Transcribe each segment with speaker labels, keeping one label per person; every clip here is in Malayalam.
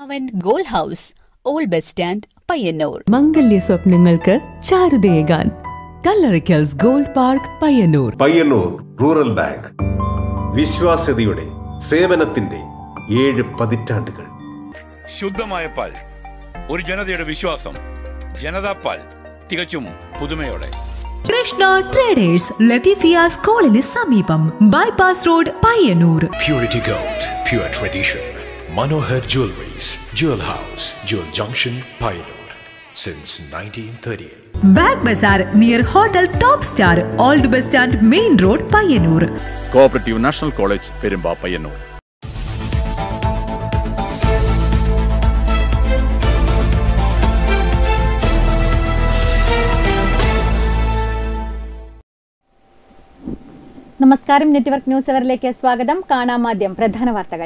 Speaker 1: അവൻ gold house old bus stand Payyanur
Speaker 2: മംഗല്യ സ്വപ്നങ്ങൾക്ക് ചാരുതയേകാൻ Kallarikkals gold park Payyanur
Speaker 3: Payyanur rural bank വിശ്വാസ്യതയുടെ സേവനത്തിന്റെ ഏഴ് പതിറ്റാണ്ടുകൾ
Speaker 4: ശുദ്ധമായ പാൽ ഒരു ജനതയുടെ വിശ്വാസം ജനതാ പാൽ തികച്ചും പുതുമയോടെ
Speaker 2: കൃഷ്ണ ട്രേഡേഴ്സ് ലത്തീഫിയ സ്കൂളിന് സമീപം bypass road Payyanur
Speaker 5: Purity Gold, pure tradition. Manohar Jewelries, Jewel House, Jewel Junction, Pioneer. Since 1938.
Speaker 2: Bag bazaar near hotel top star old bus stand main road Payyanur
Speaker 6: cooperative national college Perumba Payyanur
Speaker 7: നമസ്കാരം നെറ്റ്വർക്ക് ന്യൂസ് അവറിലേക്ക് സ്വാഗതം കാണാം ആദ്യം പ്രധാന വാർത്തകൾ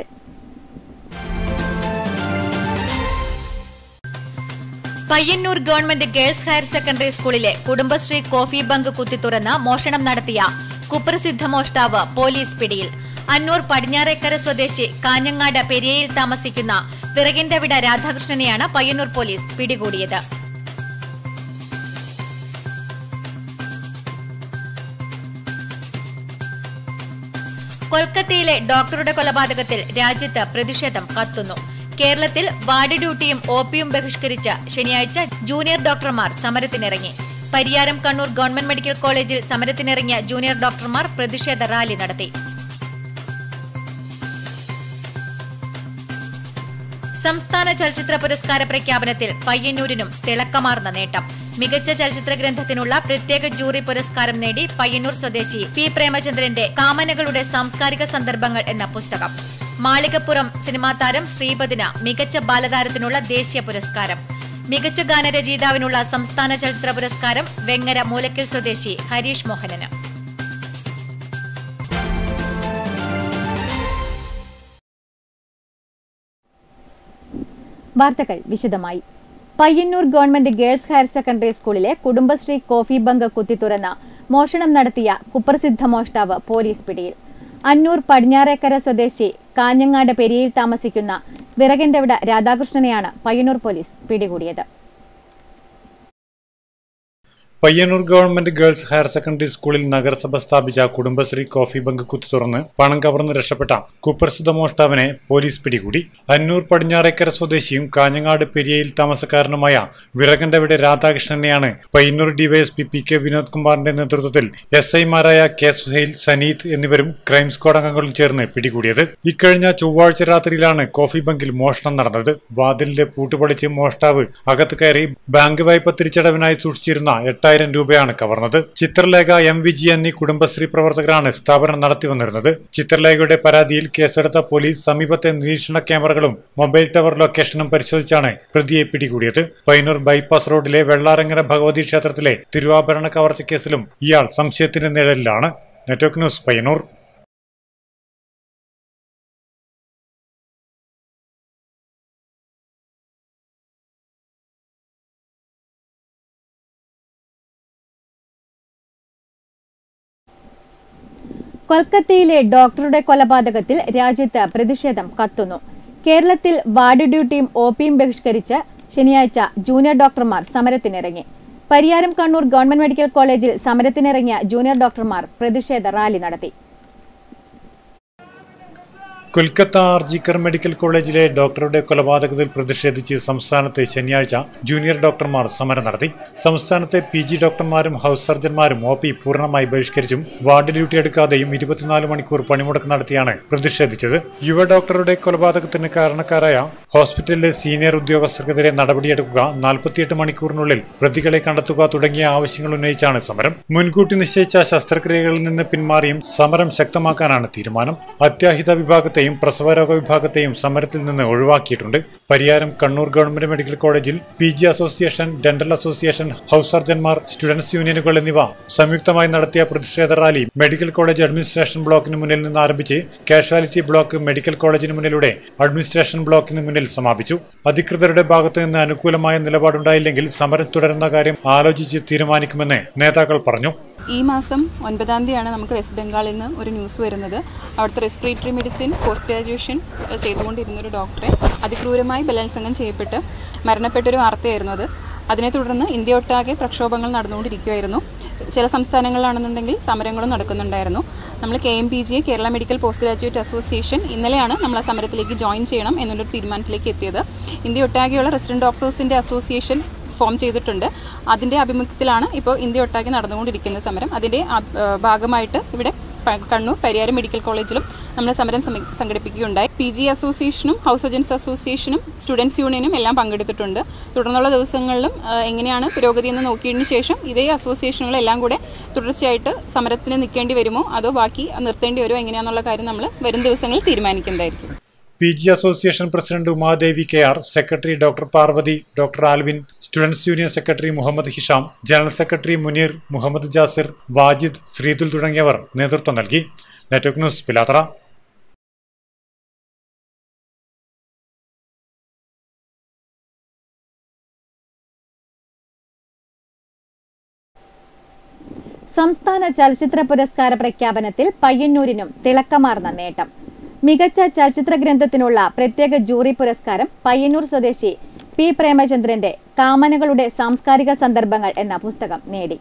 Speaker 8: Payyanur government girls higher secondary സ്കൂളിലെ കുടുംബശ്രീ കോഫി ബങ്ക് കുത്തിത്തുറന്ന് മോഷണം നടത്തിയ കുപ്രസിദ്ധ മോഷ്ടാവ് പോലീസ് പിടിയിൽ അന്നൂർ പടിഞ്ഞാറേക്കര സ്വദേശി കാഞ്ഞങ്ങാട് പെരിയയിൽ താമസിക്കുന്ന വിറകിന്റെ വിട രാധാകൃഷ്ണനെയാണ് പയ്യന്നൂർ പോലീസ് പിടികൂടിയത് കൊൽക്കത്തയിലെ ഡോക്ടറുടെ കൊലപാതകത്തിൽ രാജ്യത്ത് പ്രതിഷേധം കത്തുന്നു കേരളത്തിൽ വാർഡ് ഡ്യൂട്ടിയും ഒപിയും ബഹിഷ്കരിച്ച് ശനിയാഴ്ച ജൂനിയർ ഡോക്ടർമാർ സമരത്തിനിറങ്ങി പരിയാരം കണ്ണൂർ ഗവൺമെന്റ് മെഡിക്കൽ കോളേജിൽ സമരത്തിനിറങ്ങിയ ജൂനിയർ ഡോക്ടർമാർ പ്രതിഷേധ റാലി നടത്തി സംസ്ഥാന ചലച്ചിത്ര പുരസ്കാര പ്രഖ്യാപനത്തിൽ പയ്യന്നൂരിനും തിളക്കമാർന്ന നേട്ടം മികച്ച ചലച്ചിത്ര ഗ്രന്ഥത്തിനുള്ള പ്രത്യേക ജൂറി പുരസ്കാരം നേടി പയ്യന്നൂർ സ്വദേശി പി പ്രേമചന്ദ്രന്റെ കാമനകളുടെ സാംസ്കാരിക സന്ദർഭങ്ങൾ എന്ന പുസ്തകം മാളികപ്പുറം സിനിമാ താരം ശ്രീപദിന് മികച്ച ബാലതാരത്തിനുള്ള ദേശീയ പുരസ്കാരം മികച്ച ഗാനരചയിതാവിനുള്ള സംസ്ഥാന ചലച്ചിത്ര പുരസ്കാരം വെങ്ങര മൂലക്കൽ സ്വദേശി ഹരീഷ് മോഹനന്
Speaker 7: വാർത്തകൾ വിശദമായി Payyanur government girls higher secondary സ്കൂളിലെ കുടുംബശ്രീ കോഫി ബങ്ക് കുത്തിത്തുറന്ന് മോഷണം നടത്തിയ കുപ്രസിദ്ധ മോഷ്ടാവ് പോലീസ് പിടിയിൽ അന്നൂർ പടിഞ്ഞാറേക്കര സ്വദേശി കാഞ്ഞങ്ങാട് പെരിയയിൽ താമസിക്കുന്ന വിറകിന്റെ വിട രാധാകൃഷ്ണനെയാണ് പയ്യന്നൂർ പോലീസ് പിടികൂടിയത്
Speaker 9: Payyanur government girls higher secondary സ്കൂളിൽ നഗരസഭ സ്ഥാപിച്ച കുടുംബശ്രീ കോഫി ബങ്ക് കുത്തു തുറന്ന് പണം കവർന്ന് രക്ഷപ്പെട്ട കുപ്രസിദ്ധ മോഷ്ടാവിനെ പോലീസ് പിടികൂടി അന്നൂർ പടിഞ്ഞാറേക്കര സ്വദേശിയും കാഞ്ഞങ്ങാട് പെരിയയിൽ താമസക്കാരനുമായ വിറകണ്ടവിടെ രാധാകൃഷ്ണനെയാണ് Payyanur DYSP P K Vinod കുമാറിന്റെ നേതൃത്വത്തിൽ എസ് ഐമാരായ കെ സുഹൈൽ സനീത് എന്നിവരും ക്രൈം സ്ക്വാഡ് അംഗങ്ങളും ചേർന്ന് പിടികൂടിയത് ഇക്കഴിഞ്ഞ ചൊവ്വാഴ്ച രാത്രിയിലാണ് കോഫി ബങ്കിൽ മോഷണം നടന്നത് വാതിലിന്റെ പൂട്ടുപൊളിച്ച് മോഷ്ടാവ് അകത്ത് കയറി ബാങ്ക് വായ്പ തിരിച്ചടവിനായി സൂക്ഷിച്ചിരുന്ന എട്ടായിരം രൂപയാണ് കവർന്നത് ചിത്രലേഖ എം വിജി എന്നീ കുടുംബശ്രീ പ്രവർത്തകരാണ് സ്ഥാപനം നടത്തി വന്നിരുന്നത് ചിത്രലേഖയുടെ പരാതിയിൽ കേസെടുത്ത പോലീസ് സമീപത്തെ നിരീക്ഷണ ക്യാമറകളും മൊബൈൽ ടവർ ലൊക്കേഷനും പരിശോധിച്ചാണ് പ്രതിയെ പിടികൂടിയത് പൈനൂർ ബൈപ്പാസ് റോഡിലെ വെള്ളാരങ്ങര ഭഗവതി ക്ഷേത്രത്തിലെ തിരുവാഭരണ കവർച്ച കേസിലും ഇയാൾ സംശയത്തിന്റെ നിഴലിലാണ് നെറ്റ്വർക്ക് ന്യൂസ് പയ്യന്നൂർ
Speaker 7: കൊൽക്കത്തയിലെ ഡോക്ടറുടെ കൊലപാതകത്തിൽ രാജ്യത്ത് പ്രതിഷേധം കത്തുന്നു കേരളത്തിൽ വാർഡ് ഡ്യൂട്ടിയും ഒപിയും ബഹിഷ്കരിച്ച് ശനിയാഴ്ച ജൂനിയർ ഡോക്ടർമാർ സമരത്തിനിറങ്ങി പരിയാരം കണ്ണൂർ ഗവൺമെന്റ് മെഡിക്കൽ കോളേജിൽ സമരത്തിനിറങ്ങിയ ജൂനിയർ ഡോക്ടർമാർ പ്രതിഷേധ റാലി നടത്തി
Speaker 9: കൊൽക്കത്ത ആർജിക്കർ മെഡിക്കൽ കോളേജിലെ ഡോക്ടറുടെ കൊലപാതകത്തിൽ പ്രതിഷേധിച്ച് സംസ്ഥാനത്ത് ശനിയാഴ്ച ജൂനിയർ ഡോക്ടർമാർ സമരം നടത്തി സംസ്ഥാനത്തെ പി ജി ഡോക്ടർമാരും ഹൗസ് സർജന്മാരും ഒ പി പൂർണ്ണമായി ബഹിഷ്കരിച്ചും വാർഡ് ഡ്യൂട്ടി എടുക്കാതെയും ഇരുപത്തിനാല് മണിക്കൂർ പണിമുടക്ക് നടത്തിയാണ് പ്രതിഷേധിച്ചത് യുവ ഡോക്ടറുടെ കൊലപാതകത്തിന് കാരണക്കാരായ ഹോസ്പിറ്റലിലെ സീനിയർ ഉദ്യോഗസ്ഥർക്കെതിരെ നടപടിയെടുക്കുക നാൽപ്പത്തിയെട്ട് മണിക്കൂറിനുള്ളിൽ പ്രതികളെ കണ്ടെത്തുക തുടങ്ങിയ ആവശ്യങ്ങൾ ഉന്നയിച്ചാണ് സമരം മുൻകൂട്ടി നിശ്ചയിച്ച ശസ്ത്രക്രിയകളിൽ നിന്ന് പിന്മാറിയും സമരം ശക്തമാക്കാനാണ് തീരുമാനം അത്യാഹിത വിഭാഗത്തെയും പ്രസവരോഗ വിഭാഗത്തെയും സമരത്തിൽ നിന്ന് ഒഴിവാക്കിയിട്ടുണ്ട് പരിയാരം കണ്ണൂർ ഗവൺമെന്റ് മെഡിക്കൽ കോളേജിൽ P G association dental association house സർജന്മാർ സ്റ്റുഡൻസ് യൂണിയനുകൾ എന്നിവ സംയുക്തമായി നടത്തിയ പ്രതിഷേധ റാലി മെഡിക്കൽ കോളേജ് അഡ്മിനിസ്ട്രേഷൻ ബ്ലോക്കിന് മുന്നിൽ നിന്ന് ആരംഭിച്ച് കാഷ്വാലിറ്റി ബ്ലോക്ക് മെഡിക്കൽ കോളേജിന് മുന്നിലൂടെ അഡ്മിനിസ്ട്രേഷൻ ബ്ലോക്കിന് മുന്നിൽ ജൂണിൽ സമാപിച്ചു അധികൃതരുടെ ഭാഗത്തു നിന്ന് അനുകൂലമായ നിലപാടുണ്ടായില്ലെങ്കിൽ സമരം തുടരുന്ന കാര്യം ആലോചിച്ച് തീരുമാനിക്കുമെന്ന് നേതാക്കൾ പറഞ്ഞു
Speaker 10: ഈ മാസം ഒൻപതാം തീയതിയാണ് നമുക്ക് വെസ്റ്റ് ബംഗാളിൽ നിന്ന് ഒരു ന്യൂസ് വരുന്നത് അവിടുത്തെ റെസ്പിറേറ്ററി മെഡിസിൻ പോസ്റ്റ് ഗ്രാജുവേഷൻ ഏഹ്, ചെയ്തുകൊണ്ടിരുന്ന ഒരു ഡോക്ടറെ അതിക്രൂരമായി ബലാത്സംഗം ചെയ്യപ്പെട്ട് മരണപ്പെട്ടൊരു വാർത്തയായിരുന്നു അത് അതിനെ തുടർന്ന് ഇന്ത്യ ഒട്ടാകെ പ്രക്ഷോഭങ്ങൾ നടന്നുകൊണ്ടിരിക്കുകയായിരുന്നു ചില സംസ്ഥാനങ്ങളിലാണെന്നുണ്ടെങ്കിൽ സമരങ്ങളും നടക്കുന്നുണ്ടായിരുന്നു നമ്മൾ K M P G Kerala medical post graduate association ഇന്നലെയാണ് നമ്മൾ ആ സമരത്തിലേക്ക് ജോയിൻ ചെയ്യണം എന്നുള്ളൊരു തീരുമാനത്തിലേക്ക് എത്തിയത് ഇന്ത്യ ഒട്ടാകെയുള്ള റെസിഡന്റ് ഡോക്ടേഴ്സിൻ്റെ അസോസിയേഷൻ ഫോം ചെയ്തിട്ടുണ്ട് അതിൻ്റെ ആഭിമുഖ്യത്തിലാണ് ഇപ്പോൾ ഇന്ത്യ ഒട്ടാകെ നടന്നുകൊണ്ടിരിക്കുന്ന സമരം അതിൻ്റെ ആ- ഏഹ് ഭാഗമായിട്ട് ഇവിടെ പ- കണ്ണൂർ പരിയാരം മെഡിക്കൽ കോളേജിലും നമ്മൾ സമരം സമി- സംഘടിപ്പിക്കുകയുണ്ടായി പി ജി അസോസിയേഷനും ഹൗസ് സർജൻസ് അസോസിയേഷനും സ്റ്റുഡൻസ് യൂണിയനും എല്ലാം പങ്കെടുത്തിട്ടുണ്ട് തുടർന്നുള്ള ദിവസങ്ങളിലും ഏഹ്, എങ്ങനെയാണ് പുരോഗതി എന്ന് നോക്കിയതിന് ശേഷം ഇതേ അസോസിയേഷനുകളെല്ലാം കൂടെ തുടർച്ചയായിട്ട് സമരത്തിന് നിൽക്കേണ്ടി വരുമോ അതോ ബാക്കി നിർത്തേണ്ടി വരുമോ എങ്ങനെയാണെന്നുള്ള കാര്യം നമ്മൾ വരും ദിവസങ്ങളിൽ തീരുമാനിക്കുന്നതായിരിക്കും
Speaker 9: P G association president Umadevi K R secretary doctor Parvathy doctor Alvin students union secretary Muhammad Hisham general secretary Muneer Muhammad Jasir Wajid Sreethul തുടങ്ങിയവർ നേതൃത്വം നൽകി നെറ്റ്വർക്ക് ന്യൂസ് പിലാത്ര
Speaker 7: സംസ്ഥാന ചലച്ചിത്ര പുരസ്കാര പ്രഖ്യാപനത്തിൽ പയ്യന്നൂരിനും തിളക്കമാർന്ന നേട്ടം മികച്ച ചലച്ചിത്ര ഗ്രന്ഥത്തിനുള്ള പ്രത്യേക ജൂറി പുരസ്കാരം പയ്യന്നൂർ സ്വദേശി പി പ്രേമചന്ദ്രന്റെ കാമനകളുടെ സാംസ്കാരിക സന്ദർഭങ്ങൾ എന്ന പുസ്തകം നേടി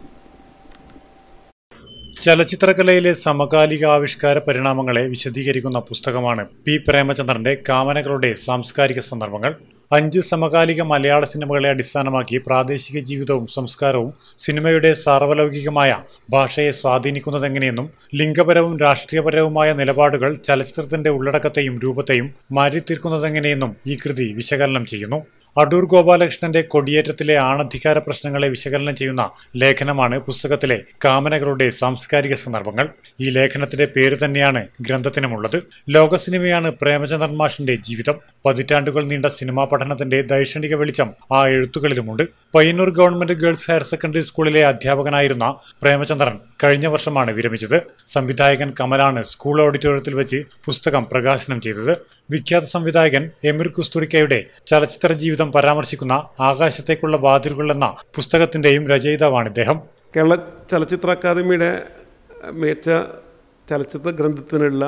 Speaker 9: ചലച്ചിത്രകലയിലെ സമകാലിക ആവിഷ്കാര പരിണാമങ്ങളെ വിശദീകരിക്കുന്ന പുസ്തകമാണ് പി പ്രേമചന്ദ്രന്റെ കാമനകളുടെ സാംസ്കാരിക സന്ദർഭങ്ങൾ അഞ്ച് സമകാലിക മലയാള സിനിമകളെ അടിസ്ഥാനമാക്കി പ്രാദേശിക ജീവിതവും സംസ്കാരവും സിനിമയുടെ സാർവലൗകികമായ ഭാഷയെ സ്വാധീനിക്കുന്നതെങ്ങനെയെന്നും ലിംഗപരവും രാഷ്ട്രീയപരവുമായ നിലപാടുകൾ ചലച്ചിത്രത്തിന്റെ ഉള്ളടക്കത്തെയും രൂപത്തെയും മാറ്റിത്തീർക്കുന്നതെങ്ങനെയെന്നും ഈ കൃതി വിശകലനം ചെയ്യുന്നു അടൂർ ഗോപാലകൃഷ്ണന്റെ കൊടിയേറ്റത്തിലെ ആണധികാര പ്രശ്നങ്ങളെ വിശകലനം ചെയ്യുന്ന ലേഖനമാണ് പുസ്തകത്തിലെ കാമനകളുടെ സാംസ്കാരിക സന്ദർഭങ്ങൾ ഈ ലേഖനത്തിന്റെ പേര് തന്നെയാണ് ഗ്രന്ഥത്തിനുമുള്ളത് ലോക സിനിമയാണ് പ്രേമചന്ദ്രൻ മാഷിന്റെ ജീവിതം പതിറ്റാണ്ടുകൾ നീണ്ട സിനിമാ പഠനത്തിന്റെ ദൈക്ഷണിക വെളിച്ചം ആ എഴുത്തുകളിലുമുണ്ട് Payyanur government girls higher secondary സ്കൂളിലെ അധ്യാപകനായിരുന്ന പ്രേമചന്ദ്രൻ കഴിഞ്ഞ വർഷമാണ് വിരമിച്ചത് സംവിധായകൻ കമലാണ് സ്കൂൾ ഓഡിറ്റോറിയത്തിൽ വെച്ച് പുസ്തകം പ്രകാശനം ചെയ്തത് വിഖ്യാത സംവിധായകൻ എമിർ കുസ്തുറിക്കയുടെ ചലച്ചിത്ര ജീവിതം പരാമർശിക്കുന്ന ആകാശത്തേക്കുള്ള വാതിലുകൾ എന്ന പുസ്തകത്തിന്റെയും രചയിതാവാണ് ഇദ്ദേഹം
Speaker 11: കേരള ചലച്ചിത്ര അക്കാദമിയുടെ മികച്ച ചലച്ചിത്ര ഗ്രന്ഥത്തിനുള്ള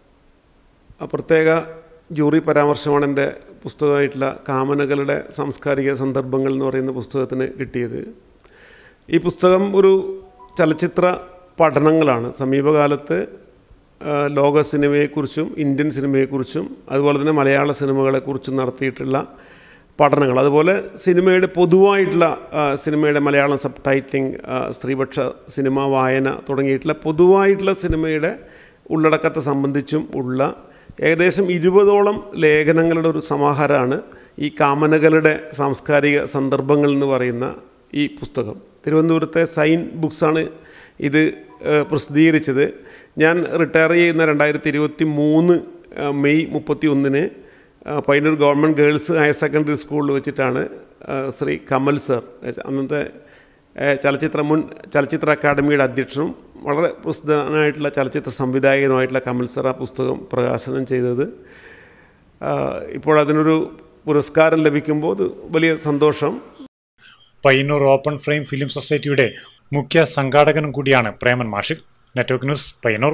Speaker 11: ആ പ്രത്യേക ജൂറി പരാമർശമാണ് എൻ്റെ പുസ്തകമായിട്ടുള്ള കാമനകളുടെ സാംസ്കാരിക സന്ദർഭങ്ങൾ എന്ന് പറയുന്ന പുസ്തകത്തിന് കിട്ടിയത് ഈ പുസ്തകം ഒരു ചലച്ചിത്ര പഠനങ്ങളാണ് സമീപകാലത്ത് ആ, ലോക സിനിമയെക്കുറിച്ചും ഇന്ത്യൻ സിനിമയെക്കുറിച്ചും അതുപോലെ തന്നെ മലയാള സിനിമകളെക്കുറിച്ചും നടത്തിയിട്ടുള്ള പഠനങ്ങൾ അതുപോലെ സിനിമയുടെ പൊതുവായിട്ടുള്ള ആ, സിനിമയുടെ മലയാളം സബ് ടൈറ്റിലിംഗ് ആ, സ്ത്രീപക്ഷ സിനിമ വായന തുടങ്ങിയിട്ടുള്ള പൊതുവായിട്ടുള്ള സിനിമയുടെ ഉള്ളടക്കത്തെ സംബന്ധിച്ചും ഉള്ള ഏകദേശം ഇരുപതോളം ലേഖനങ്ങളുടെ ഒരു സമാഹാരമാണ് ഈ കാമനകളുടെ സാംസ്കാരിക സന്ദർഭങ്ങൾ എന്ന് പറയുന്ന ഈ പുസ്തകം തിരുവനന്തപുരത്തെ സൈൻ ബുക്സാണ് ഇത് ഏഹ്, പ്രസിദ്ധീകരിച്ചത് ഞാൻ റിട്ടയർ ചെയ്യുന്ന രണ്ടായിരത്തി ഇരുപത്തി മൂന്ന് മെയ് മുപ്പത്തി ഒന്നിന് Payyanur government girls higher secondary സ്കൂളിൽ വെച്ചിട്ടാണ് ആ, ശ്രീ കമൽ സർ അന്നത്തെ ഏ, ചലച്ചിത്ര മുൻ ചലച്ചിത്ര അക്കാദമിയുടെ അധ്യക്ഷനും വളരെ പ്രസിദ്ധനായിട്ടുള്ള ചലച്ചിത്ര സംവിധായകനുമായിട്ടുള്ള കമൽ സർ ആ പുസ്തകം പ്രകാശനം ചെയ്തത് ആ, ഇപ്പോൾ അതിനൊരു പുരസ്കാരം ലഭിക്കുമ്പോൾ അത് വലിയ സന്തോഷം
Speaker 9: പയ്യന്നൂർ ഓപ്പൺ ഫ്രെയിം ഫിലിം സൊസൈറ്റിയുടെ മുഖ്യ സംഘാടകനും കൂടിയാണ് പ്രേമൻ മാഷ് നെറ്റ്വർക്ക് ന്യൂസ് പയ്യന്നൂർ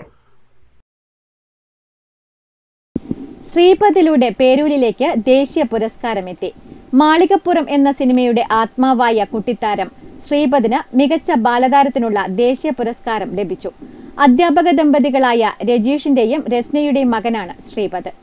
Speaker 7: ശ്രീപതിലൂടെ പേരൂരിലേക്ക് ദേശീയ പുരസ്കാരമെത്തി മാളികപ്പുറം എന്ന സിനിമയുടെ ആത്മാവായ കുട്ടിത്താരം ശ്രീപദിന് മികച്ച ബാലതാരത്തിനുള്ള ദേശീയ പുരസ്കാരം ലഭിച്ചു അധ്യാപക ദമ്പതികളായ രജീഷിന്റെയും രസ്നയുടെയും മകനാണ് ശ്രീപദ്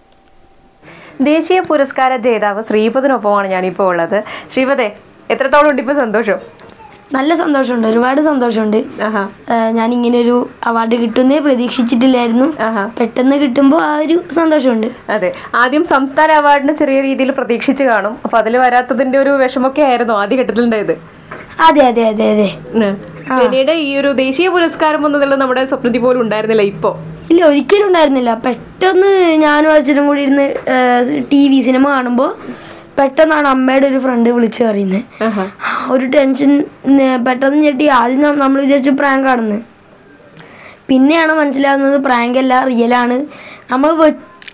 Speaker 12: ദേശീയ പുരസ്കാര ജേതാവ് ശ്രീപദിനൊപ്പമാണ് ഞാനിപ്പോൾ ഉള്ളത് ശ്രീപദേ എത്രത്തോളം ഉണ്ട് ഇപ്പോൾ സന്തോഷം
Speaker 13: നല്ല സന്തോഷമുണ്ട് ഒരുപാട് സന്തോഷമുണ്ട് ഞാൻ ഇങ്ങനെ ഒരു അവാർഡ് കിട്ടുന്നേ പ്രതീക്ഷിച്ചിട്ടില്ലായിരുന്നു പെട്ടെന്ന് കിട്ടുമ്പോൾ ആ ഒരു സന്തോഷമുണ്ട്
Speaker 12: അതെ ആദ്യം സംസ്ഥാന അവാർഡിന് ചെറിയ രീതിയിൽ പ്രതീക്ഷിച്ച് കാണും അപ്പൊ അതിൽ വരാത്തതിന്റെ ഒരു വിഷമൊക്കെ ആയിരുന്നു ആദ്യ ഘട്ടത്തിലുണ്ടായത്
Speaker 13: അതെ അതെ അതെ അതെ
Speaker 12: ഉം. പിന്നീട് ഈ ഒരു ദേശീയ പുരസ്കാരം എന്നുള്ളത് നമ്മുടെ സ്വപ്നത്തിൽ പോലും ഉണ്ടായിരുന്നില്ല ഇപ്പോ
Speaker 13: ഇല്ല ഒരിക്കലും ഉണ്ടായിരുന്നില്ല പെട്ടെന്ന് ഞാനും അച്ഛനും കൂടി ഇരുന്ന് ടി വി സിനിമ കാണുമ്പോൾ പെട്ടെന്നാണ് അമ്മയുടെ ഒരു ഫ്രണ്ട് വിളിച്ച് പറയുന്നത് ഒരു ടെൻഷൻ ഉം, പെട്ടെന്ന് ഞെട്ടി ആദ്യം നമ്മൾ വിചാരിച്ചു പ്രാങ്ക് ആണെന്ന് പിന്നെയാണ് മനസ്സിലാവുന്നത് പ്രാങ്ക് അല്ല റിയലാണ് നമ്മൾ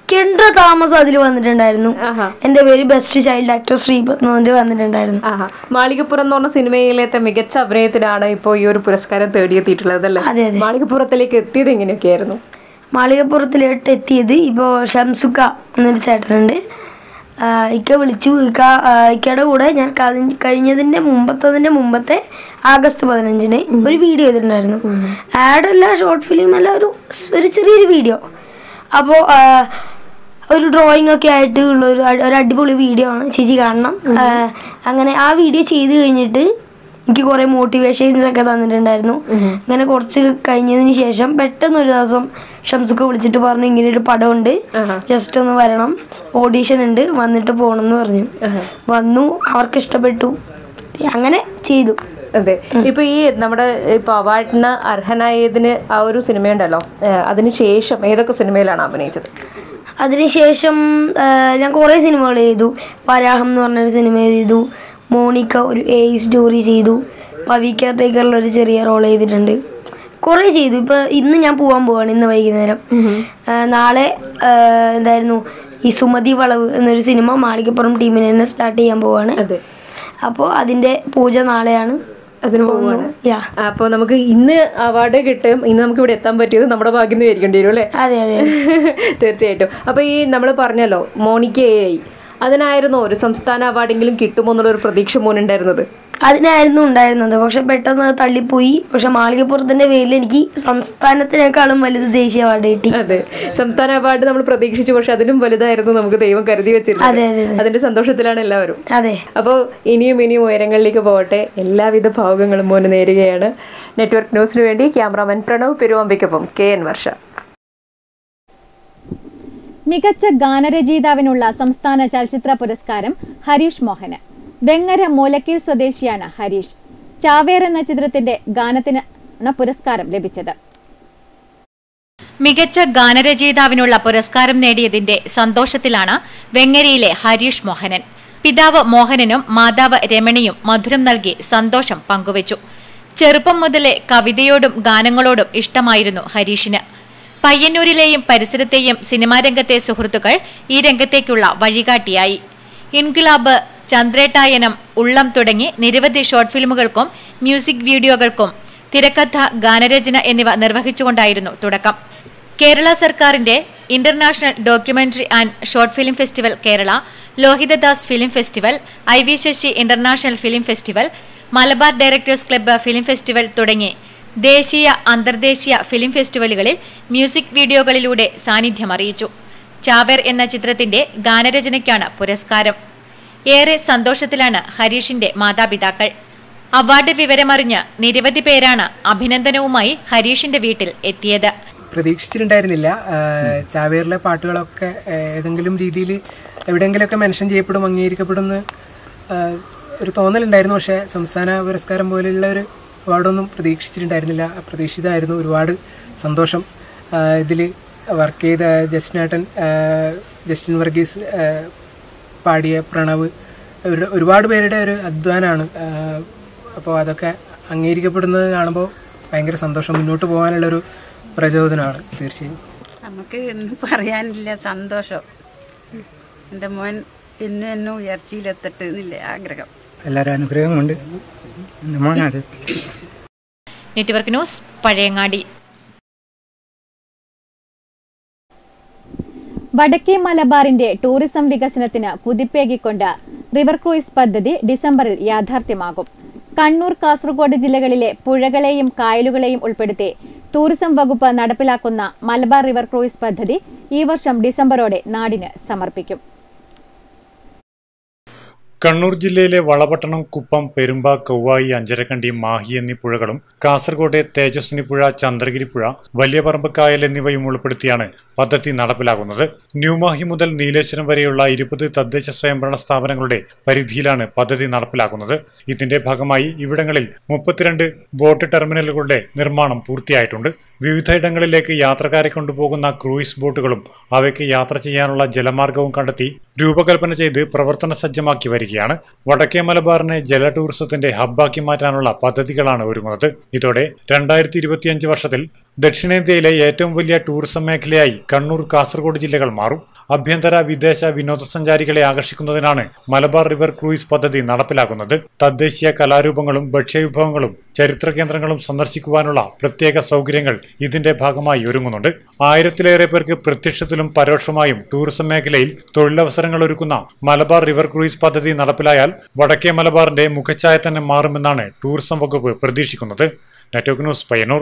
Speaker 13: വിളിക്കേണ്ട താമസം അതിൽ വന്നിട്ടുണ്ടായിരുന്നു എൻ്റെ പേര് ബെസ്റ്റ് ചൈൽഡ് ആക്ടർ ശ്രീപത് എന്ന് പറഞ്ഞിട്ട് വന്നിട്ടുണ്ടായിരുന്നു
Speaker 12: മാളികപ്പുറം എന്ന് പറഞ്ഞ സിനിമയിലത്തെ മികച്ച അഭിനയത്തിനാണ് ഇപ്പോൾ ഈ ഒരു പുരസ്കാരം തേടിയെത്തിയിട്ടുള്ളത് അല്ലേ
Speaker 13: അതെ അതെ
Speaker 12: മാളികപ്പുറത്തിലേക്ക് എത്തിയത് എങ്ങനെയൊക്കെയായിരുന്നു
Speaker 13: മാളികപ്പുറത്തിലോട്ട് എത്തിയത് ഇപ്പോൾ ഷംസുക്ക എന്നൊരു ചേട്ടനുണ്ട് ആ, ഇക്ക വിളിച്ചു ഇക്ക ആ, ഇക്കയുടെ കൂടെ ഞാൻ കതി- കഴിഞ്ഞതിന്റെ മുമ്പത്തതിന്റെ മുമ്പത്തെ ആഗസ്റ്റ് പതിനഞ്ചിന് ഒരു വീഡിയോ ചെയ്തിട്ടുണ്ടായിരുന്നു ആഡ് അല്ല ഷോർട്ട് ഫിലിം അല്ല ഒരു സ് ഒരു ചെറിയൊരു വീഡിയോ അപ്പോൾ ഒരു ഡ്രോയിങ് ഒക്കെ ആയിട്ട് ഉള്ള ഒരു അടി- ഒരു അടിപൊളി വീഡിയോ ആണ് ചേച്ചി കാണണം ആ, അങ്ങനെ ആ വീഡിയോ ചെയ്ത് കഴിഞ്ഞിട്ട് എനിക്ക് കുറേ മോട്ടിവേഷൻസ് ഒക്കെ തന്നിട്ടുണ്ടായിരുന്നു അങ്ങനെ കുറച്ച് കഴിഞ്ഞതിന് ശേഷം പെട്ടെന്ന് ഒരു ദിവസം ഷംസുക്ക് വിളിച്ചിട്ട് പറഞ്ഞു ഇങ്ങനെ ഒരു പടമുണ്ട് ജസ്റ്റ് ഒന്ന് വരണം ഓഡീഷൻ ഉണ്ട് വന്നിട്ട് പോകണം എന്ന് പറഞ്ഞു വന്നു അവർക്ക് ഇഷ്ടപ്പെട്ടു അങ്ങനെ ചെയ്തു
Speaker 12: അതെ ഇപ്പൊ ഈ നമ്മുടെ ഇപ്പൊ അവാർഡിന് അർഹനായതിന് ആ ഒരു സിനിമയുണ്ടല്ലോ ഏഹ് അതിന് ശേഷം ഏതൊക്കെ സിനിമയിലാണ് അഭിനയിച്ചത്
Speaker 13: അതിനുശേഷം ആ, ഞാൻ കുറേ സിനിമകൾ ചെയ്തു വരാഹം എന്ന് പറഞ്ഞൊരു സിനിമ ചെയ്തു മോണിക്ക ഒരു എ സ്റ്റോറി ചെയ്തു പവി കെയർ ടേക്കറിൽ ഒരു ചെറിയ റോൾ ചെയ്തിട്ടുണ്ട് കുറേ ചെയ്തു ഇപ്പൊ ഇന്ന് ഞാൻ പോകാൻ പോവാണ് ഇന്ന് വൈകുന്നേരം ആ, നാളെ ആ, എന്തായിരുന്നു ഈ സുമതി വളവ് എന്നൊരു സിനിമ മാളികപ്പുറം ടീമിന് തന്നെ സ്റ്റാർട്ട് ചെയ്യാൻ പോവാണ് അപ്പോൾ അതിന്റെ പൂജ നാളെയാണ്
Speaker 12: അതിന് പോവാണ് അപ്പൊ നമുക്ക് ഇന്ന് അവാർഡ് കിട്ടും ഇന്ന് നമുക്ക് ഇവിടെ എത്താൻ പറ്റിയത് നമ്മുടെ ഭാഗ്യം എന്ന് വിചാരിക്കേണ്ടി വരും അല്ലേ
Speaker 13: അതെ അതെ
Speaker 12: തീർച്ചയായിട്ടും അപ്പൊ ഈ നമ്മൾ പറഞ്ഞല്ലോ മോണിക്ക എ ഐ അതിനായിരുന്നു ഒരു സംസ്ഥാന അവാർഡെങ്കിലും കിട്ടുമോ എന്നുള്ള ഒരു പ്രതീക്ഷ മോനുണ്ടായിരുന്നത്
Speaker 13: അതിനായിരുന്നു ഉണ്ടായിരുന്നത് പക്ഷെ പെട്ടെന്ന് അത് തള്ളിപ്പോയി പക്ഷെ മാളികപ്പുറത്തിന്റെ പേരിൽ എനിക്ക് സംസ്ഥാനത്തിനേക്കാളും വലുത് ദേശീയ അവാർഡ് കിട്ടി
Speaker 12: അതെ സംസ്ഥാന അവാർഡ് നമ്മൾ പ്രതീക്ഷിച്ചു പക്ഷെ അതിലും വലുതായിരുന്നു നമുക്ക് ദൈവം കരുതി
Speaker 13: അതെ,
Speaker 12: വെച്ചിരുന്നത്
Speaker 13: അതെ, അതെ.
Speaker 12: അതിന്റെ സന്തോഷത്തിലാണ് എല്ലാവരും
Speaker 13: അതെ
Speaker 12: അപ്പോൾ ഇനിയും ഇനിയും ഉയരങ്ങളിലേക്ക് പോകട്ടെ എല്ലാവിധ ഭാവുകങ്ങളും മോന് നേരുകയാണ് നെറ്റ്വർക്ക് ന്യൂസിന് വേണ്ടി ക്യാമറാമാൻ പ്രണവ് പെരുവാമ്പയ്ക്കൊപ്പം കെ എൻ വർഷ
Speaker 7: മികച്ച ഗാനരചയിതാവിനുള്ള സംസ്ഥാന ചലച്ചിത്ര പുരസ്കാരം ഹരീഷ് മോഹന് വെങ്ങര മൂലക്കീർ സ്വദേശിയാണ് ഹരീഷ് ചാവേർ എന്ന ചിത്രത്തിന്റെ ഗാനത്തിന് പുരസ്കാരം ലഭിച്ചത്
Speaker 8: മികച്ച ഗാനരചയിതാവിനുള്ള പുരസ്കാരം നേടിയതിന്റെ സന്തോഷത്തിലാണ് വെങ്ങരയിലെ ഹരീഷ് മോഹനൻ പിതാവ് മോഹനനും മാതാവ് രമണിയും മധുരം നൽകി സന്തോഷം പങ്കുവച്ചു ചെറുപ്പം മുതലേ കവിതയോടും ഗാനങ്ങളോടും ഇഷ്ടമായിരുന്നു ഹരീഷിന് പയ്യന്നൂരിലെയും പരിസരത്തെയും സിനിമാ രംഗത്തെ സുഹൃത്തുക്കൾ ഈ രംഗത്തേക്കുള്ള വഴികാട്ടിയായി ഇൻക്ലാബ് ചന്ദ്രേട്ടായനം ഉള്ളം തുടങ്ങി നിരവധി ഷോർട്ട് ഫിലിമുകൾക്കും മ്യൂസിക് വീഡിയോകൾക്കും തിരക്കഥ ഗാനരചന എന്നിവ നിർവഹിച്ചുകൊണ്ടായിരുന്നു തുടക്കം കേരള സർക്കാരിന്റെ international documentary and short film festival Kerala Lohithadas film festival I V Sasi international film festival Malabar directors club film festival തുടങ്ങി ദേശീയ അന്തർദേശീയ ഫിലിം ഫെസ്റ്റിവലുകളിൽ മ്യൂസിക് വീഡിയോകളിലൂടെ സാന്നിധ്യം അറിയിച്ചു ചാവേർ എന്ന ചിത്രത്തിന്റെ ഗാനരചനയ്ക്കാണ് പുരസ്കാരം ഏറെ സന്തോഷത്തിലാണ് ഹരീഷിന്റെ മാതാപിതാക്കൾ അവാർഡ് വിവരമറിഞ്ഞ് നിരവധി പേരാണ് അഭിനന്ദനവുമായി ഹരീഷിന്റെ വീട്ടിൽ എത്തിയത്
Speaker 14: പ്രതീക്ഷിച്ചിട്ടുണ്ടായിരുന്നില്ല ആഹ് ചാവേറിലെ പാട്ടുകളൊക്കെ ആഹ് ഏതെങ്കിലും രീതിയിൽ എവിടെയെങ്കിലുമൊക്കെ മെൻഷൻ ചെയ്യപ്പെടും അംഗീകരിക്കപ്പെടുമെന്ന് ആഹ് ഒരു തോന്നലുണ്ടായിരുന്നു പക്ഷേ സംസ്ഥാന പുരസ്കാരം പോലെയുള്ള ഒരു അവാർഡൊന്നും പ്രതീക്ഷിച്ചിട്ടുണ്ടായിരുന്നില്ല അപ്രതീക്ഷിതമായിരുന്നു ഒരുപാട് സന്തോഷം ഇതിൽ വർക്ക് ചെയ്ത ജസ്റ്റിനേട്ടൻ ജസ്റ്റിൻ വർഗീസ് ആഹ് പാടിയ പ്രണവ് ഒരു- ഒരുപാട് പേരുടെ ഒരു അധ്വാനമാണ് അപ്പോൾ അതൊക്കെ അംഗീകരിക്കപ്പെടുന്നത് കാണുമ്പോൾ ഭയങ്കര സന്തോഷം മുന്നോട്ട് പോകാനുള്ളൊരു പ്രചോദനമാണ് തീർച്ചയായും
Speaker 15: നമുക്ക് ഒന്നും പറയാനില്ല സന്തോഷം എൻ്റെ മോൻ എന്നും എന്നും ഉയർച്ചയിലെത്തട്ടെ എന്നില്ലേ ആഗ്രഹം
Speaker 16: എല്ലാവരും അനുഗ്രഹം കൊണ്ട് എൻ്റെ മോനാണ്
Speaker 8: നെറ്റ്വർക്ക് ന്യൂസ് പഴയങ്ങാടി
Speaker 7: വടക്കേ മലബാറിന്റെ ടൂറിസം വികസനത്തിന് കുതിപ്പേകിക്കൊണ്ട് റിവർ ക്രൂയിസ് പദ്ധതി ഡിസംബറിൽ യാഥാർത്ഥ്യമാകും കണ്ണൂർ കാസർഗോഡ് ജില്ലകളിലെ പുഴകളെയും കായലുകളെയും ഉൾപ്പെടുത്തി ടൂറിസം വകുപ്പ് നടപ്പിലാക്കുന്ന മലബാർ റിവർ ക്രൂയിസ് പദ്ധതി ഈ വർഷം ഡിസംബറോടെ നാടിന് സമർപ്പിക്കും
Speaker 9: കണ്ണൂർ ജില്ലയിലെ വളപട്ടണം കുപ്പം പെരുമ്പ കൗവായി അഞ്ചരക്കണ്ടി മാഹി എന്നീ പുഴകളും കാസർഗോട്ടെ തേജസ്വിനി പുഴ ചന്ദ്രഗിരി പുഴ വലിയ പറമ്പ് കായൽ എന്നിവയും ഉൾപ്പെടുത്തിയാണ് പദ്ധതി നടപ്പിലാക്കുന്നത് ന്യൂമാഹി മുതൽ നീലേശ്വരം വരെയുള്ള ഇരുപത് തദ്ദേശ സ്വയംഭരണ സ്ഥാപനങ്ങളുടെ പരിധിയിലാണ് പദ്ധതി നടപ്പിലാക്കുന്നത് ഇതിന്റെ ഭാഗമായി ഇവിടങ്ങളിൽ മുപ്പത്തിരണ്ട് ബോട്ട് ടെർമിനലുകളുടെ നിർമ്മാണം പൂർത്തിയായിട്ടുണ്ട് വിവിധയിടങ്ങളിലേക്ക് യാത്രക്കാരെ കൊണ്ടുപോകുന്ന ക്രൂയിസ് ബോട്ടുകളും അവയ്ക്ക് യാത്ര ചെയ്യാനുള്ള ജലമാർഗവും കണ്ടെത്തി രൂപകൽപ്പന ചെയ്ത് പ്രവർത്തന സജ്ജമാക്കി വരികയാണ് വടക്കേ മലബാറിനെ ജല ടൂറിസത്തിന്റെ ഹബ്ബാക്കി മാറ്റാനുള്ള പദ്ധതികളാണ് ഒരുങ്ങുന്നത് ഇതോടെ രണ്ടായിരത്തി ഇരുപത്തിയഞ്ച് വർഷത്തിൽ ദക്ഷിണേന്ത്യയിലെ ഏറ്റവും വലിയ ടൂറിസം മേഖലയായി കണ്ണൂർ കാസർഗോഡ് ജില്ലകൾ മാറും ആഭ്യന്തര വിദേശ വിനോദസഞ്ചാരികളെ ആകർഷിക്കുന്നതിനാണ് മലബാർ റിവർ ക്രൂയിസ് പദ്ധതി നടപ്പിലാക്കുന്നത് തദ്ദേശീയ കലാരൂപങ്ങളും ഭക്ഷ്യവിഭവങ്ങളും ചരിത്ര കേന്ദ്രങ്ങളും സന്ദർശിക്കുവാനുള്ള പ്രത്യേക സൗകര്യങ്ങൾ ഇതിന്റെ ഭാഗമായി ഒരുങ്ങുന്നുണ്ട് ആയിരത്തിലേറെ പേർക്ക് പ്രത്യക്ഷത്തിലും പരോക്ഷമായും ടൂറിസം മേഖലയിൽ തൊഴിലവസരങ്ങൾ ഒരുക്കുന്ന മലബാർ റിവർ ക്രൂയിസ് പദ്ധതി നടപ്പിലായാൽ വടക്കേ മലബാറിന്റെ മുഖച്ഛായ തന്നെ മാറുമെന്നാണ് ടൂറിസം വകുപ്പ് പ്രതീക്ഷിക്കുന്നത് നെറ്റ്വർക്ക് ന്യൂസ് പയ്യന്നൂർ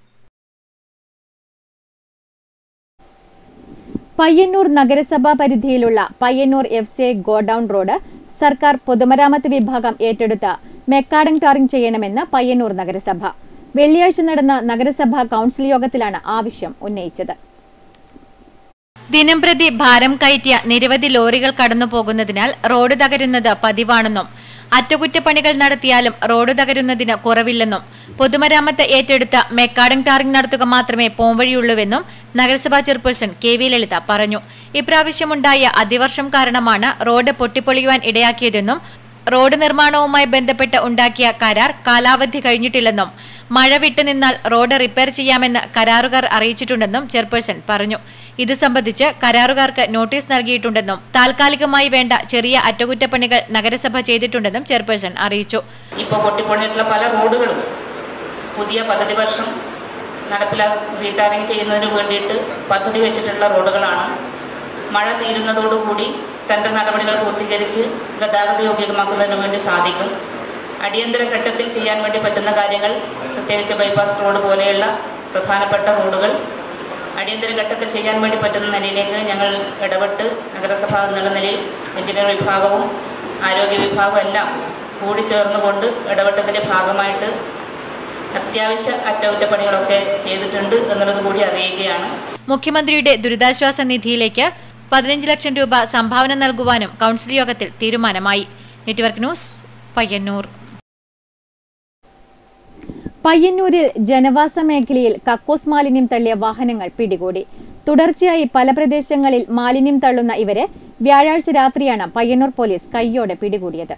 Speaker 7: പയ്യന്നൂർ നഗരസഭാ പരിധിയിലുള്ള Payyanur F C godown road സർക്കാർ പൊതുമരാമത്ത് വിഭാഗം ഏറ്റെടുത്ത് മെക്കാഡൻ ടാറിംഗ് ചെയ്യണമെന്ന് പയ്യന്നൂർ നഗരസഭ വെള്ളിയാഴ്ച നടന്ന നഗരസഭാ കൗൺസിൽ യോഗത്തിലാണ് ആവശ്യം ഉന്നയിച്ചത്
Speaker 8: ദിനംപ്രതി ഭാരം കയറ്റിയ നിരവധി ലോറികൾ കടന്നു പോകുന്നതിനാൽ റോഡ് തകരുന്നത് പതിവാണെന്നും അറ്റകുറ്റപ്പണികൾ നടത്തിയാലും റോഡ് തകരുന്നതിന് കുറവില്ലെന്നും പൊതുമരാമത്ത് ഏറ്റെടുത്ത മെക്കാഡൻ ടാറിംഗ് നടത്തുക മാത്രമേ പോംവഴിയുള്ളൂവെന്നും നഗരസഭാ ചെയർപേഴ്സൺ കെ വി ലളിത പറഞ്ഞു ഇപ്രാവശ്യമുണ്ടായ അതിവർഷം കാരണമാണ് റോഡ് പൊട്ടിപ്പൊളിയുവാൻ ഇടയാക്കിയതെന്നും റോഡ് നിർമ്മാണവുമായി ബന്ധപ്പെട്ട് ഉണ്ടാക്കിയ കരാർ കാലാവധി കഴിഞ്ഞിട്ടില്ലെന്നും മഴ വിട്ടുനിന്നാൽ റോഡ് റിപ്പയർ ചെയ്യാമെന്ന് കരാറുകാർ അറിയിച്ചിട്ടുണ്ടെന്നും ചെയർപേഴ്സൺ പറഞ്ഞു ഇത് സംബന്ധിച്ച് കരാറുകാർക്ക് നോട്ടീസ് നൽകിയിട്ടുണ്ടെന്നും താൽക്കാലികമായി വേണ്ട ചെറിയ അറ്റകുറ്റപ്പണികൾ നഗരസഭ ചെയ്തിട്ടുണ്ടെന്നും ചെയർപേഴ്സൺ അറിയിച്ചു
Speaker 17: ഇപ്പോൾ പൊട്ടിപ്പൊളിഞ്ഞിട്ടുള്ള പല റോഡുകളും പുതിയ പദ്ധതി വർഷം നടപ്പിലാ റീടാറിങ് ചെയ്യുന്നതിന് വേണ്ടിയിട്ട് പദ്ധതി വെച്ചിട്ടുള്ള റോഡുകളാണ് മഴ തീരുന്നതോടുകൂടി ടെൻഡർ നടപടികൾ പൂർത്തീകരിച്ച് ഗതാഗത യോഗ്യമാക്കുന്നതിന് വേണ്ടി സാധിക്കും അടിയന്തര ഘട്ടത്തിൽ ചെയ്യാൻ വേണ്ടി പറ്റുന്ന കാര്യങ്ങൾ പ്രത്യേകിച്ച് ബൈപ്പാസ് റോഡ് പോലെയുള്ള പ്രധാനപ്പെട്ട റോഡുകൾ അടിയന്തര ഘട്ടത്തിൽ ചെയ്യാൻ വേണ്ടി പറ്റുന്ന നിലയിലേക്ക് ഞങ്ങൾ ഇടപെട്ട് നഗരസഭ എന്നുള്ള നിലയിൽ എഞ്ചിനീയർ വിഭാഗവും ആരോഗ്യ വിഭാഗവും എല്ലാം കൂടി ചേർന്നുകൊണ്ട് ഇടപെട്ടതിൻ്റെ ഭാഗമായിട്ട് അത്യാവശ്യ അറ്റകുറ്റപ്പണികളൊക്കെ ചെയ്തിട്ടുണ്ട് എന്നുള്ളത് കൂടി അറിയുകയാണ്
Speaker 8: മുഖ്യമന്ത്രിയുടെ ദുരിതാശ്വാസ നിധിയിലേക്ക് പതിനഞ്ച് ലക്ഷം രൂപ സംഭാവന നൽകുവാനും കൗൺസിൽ യോഗത്തിൽ തീരുമാനമായി നെറ്റ്വർക്ക് ന്യൂസ് പയ്യന്നൂർ
Speaker 7: പയ്യന്നൂരിൽ ജനവാസ മേഖലയിൽ കക്കൂസ് മാലിന്യം തള്ളിയ വാഹനങ്ങൾ പിടികൂടി തുടർച്ചയായി പല പ്രദേശങ്ങളിൽ മാലിന്യം തള്ളുന്ന ഇവരെ വ്യാഴാഴ്ച രാത്രിയാണ് പയ്യന്നൂർ പോലീസ് കയ്യോടെ പിടികൂടിയത്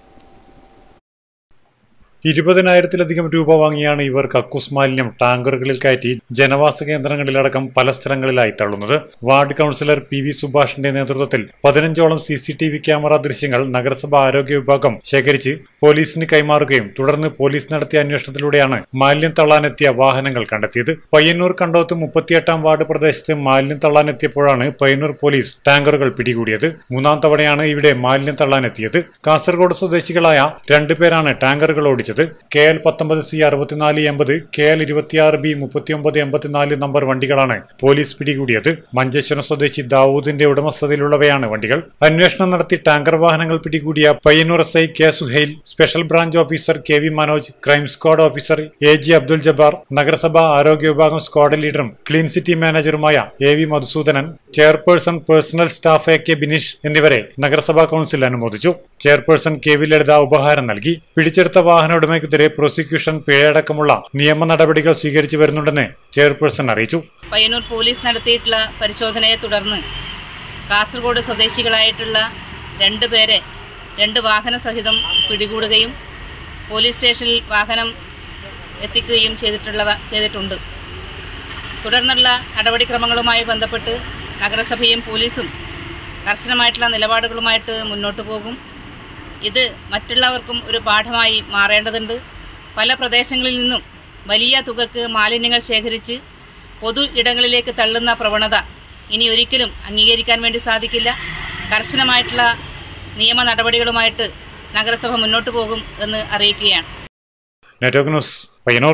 Speaker 9: ഇരുപതിനായിരത്തിലധികം രൂപ വാങ്ങിയാണ് ഇവർ കക്കൂസ് മാലിന്യം ടാങ്കറുകളിൽ കയറ്റി ജനവാസ കേന്ദ്രങ്ങളിലടക്കം പല സ്ഥലങ്ങളിലായി തള്ളുന്നത് വാർഡ് കൗൺസിലർ പി വി സുഭാഷിന്റെ നേതൃത്വത്തിൽ പതിനഞ്ചോളം C C T V camera ദൃശ്യങ്ങൾ നഗരസഭ ആരോഗ്യ വിഭാഗം ശേഖരിച്ച് പോലീസിന് കൈമാറുകയും തുടർന്ന് പോലീസ് നടത്തിയ അന്വേഷണത്തിലൂടെയാണ് മാലിന്യം തള്ളാനെത്തിയ വാഹനങ്ങൾ കണ്ടെത്തിയത് പയ്യന്നൂർ കണ്ടോത്ത് മുപ്പത്തിയെട്ടാം വാർഡ് പ്രദേശത്ത് മാലിന്യം തള്ളാനെത്തിയപ്പോഴാണ് പയ്യന്നൂർ പോലീസ് ടാങ്കറുകൾ പിടികൂടിയത് മൂന്നാം തവണയാണ് ഇവിടെ മാലിന്യം തള്ളാനെത്തിയത് കാസർഗോഡ് സ്വദേശികളായ രണ്ടുപേരാണ് ടാങ്കറുകൾ ഓടിച്ചത് കെ എൽ പത്തൊമ്പത് സി അറുപത്തിനാല് എൺപത് കെ എൽ ഇരുപത്തിയാറ് ബി മുപ്പത്തിയൊമ്പത് എൺപത്തിനാല് നമ്പർ വണ്ടികളാണ് പോലീസ് പിടികൂടിയത് മഞ്ചേശ്വരം സ്വദേശി ദാവൂദിന്റെ ഉടമസ്ഥതയിലുള്ളവയാണ് വണ്ടികൾ അന്വേഷണം നടത്തി ടാങ്കർ വാഹനങ്ങൾ പിടികൂടിയ Payyanur S I K Suhail special branch officer K V Manoj crime squad officer A G Abdul Jabbar നഗരസഭ ആരോഗ്യ വിഭാഗം സ്ക്വാഡ് ലീഡറും ക്ലീൻ സിറ്റി മാനേജറുമായ A V Madhusoodanan chairperson personal staff A K Bineesh എന്നിവരെ നഗരസഭാ കൌൺസിൽ അനുമോദിച്ചു ചെയർപേഴ്സൺ കെ വി ലളിത ഉപഹാരം നൽകി പിടിച്ചെടുത്ത വാഹന ഉടമയ്ക്കെതിരെ പ്രോസിക്യൂഷൻ പിഴയടക്കമുള്ള നിയമ നടപടികൾ സ്വീകരിച്ചു വരുന്നുണ്ടെന്ന് ചെയർപേഴ്സൺ അറിയിച്ചു
Speaker 18: പയ്യന്നൂർ പോലീസ് നടത്തിയിട്ടുള്ള പരിശോധനയെ തുടർന്ന് കാസർഗോഡ് സ്വദേശികളായിട്ടുള്ള രണ്ട് പേരെ രണ്ട് വാഹന സഹിതം പിടികൂടുകയും പോലീസ് സ്റ്റേഷനിൽ വാഹനം എത്തിക്കുകയും ചെയ്തിട്ടുള്ള ചെയ്തിട്ടുണ്ട് തുടർന്നുള്ള നടപടിക്രമങ്ങളുമായി ബന്ധപ്പെട്ട് നഗരസഭയും പോലീസും കർശനമായിട്ടുള്ള നിലപാടുകളുമായിട്ട് മുന്നോട്ട് പോകും ഇത് മറ്റുള്ളവർക്കും ഒരു പാഠമായി മാറേണ്ടതുണ്ട് പല പ്രദേശങ്ങളിൽ നിന്നും വലിയ തുകക്ക് മാലിന്യങ്ങൾ ശേഖരിച്ച് പൊതു ഇടങ്ങളിലേക്ക് തള്ളുന്ന പ്രവണത ഇനി ഒരിക്കലും അംഗീകരിക്കാൻ വേണ്ടി സാധിക്കില്ല കർശനമായിട്ടുള്ള നിയമ നടപടികളുമായിട്ട് നഗരസഭ മുന്നോട്ട് പോകും എന്ന് അറിയിക്കുകയാണ്
Speaker 9: network news Payyanur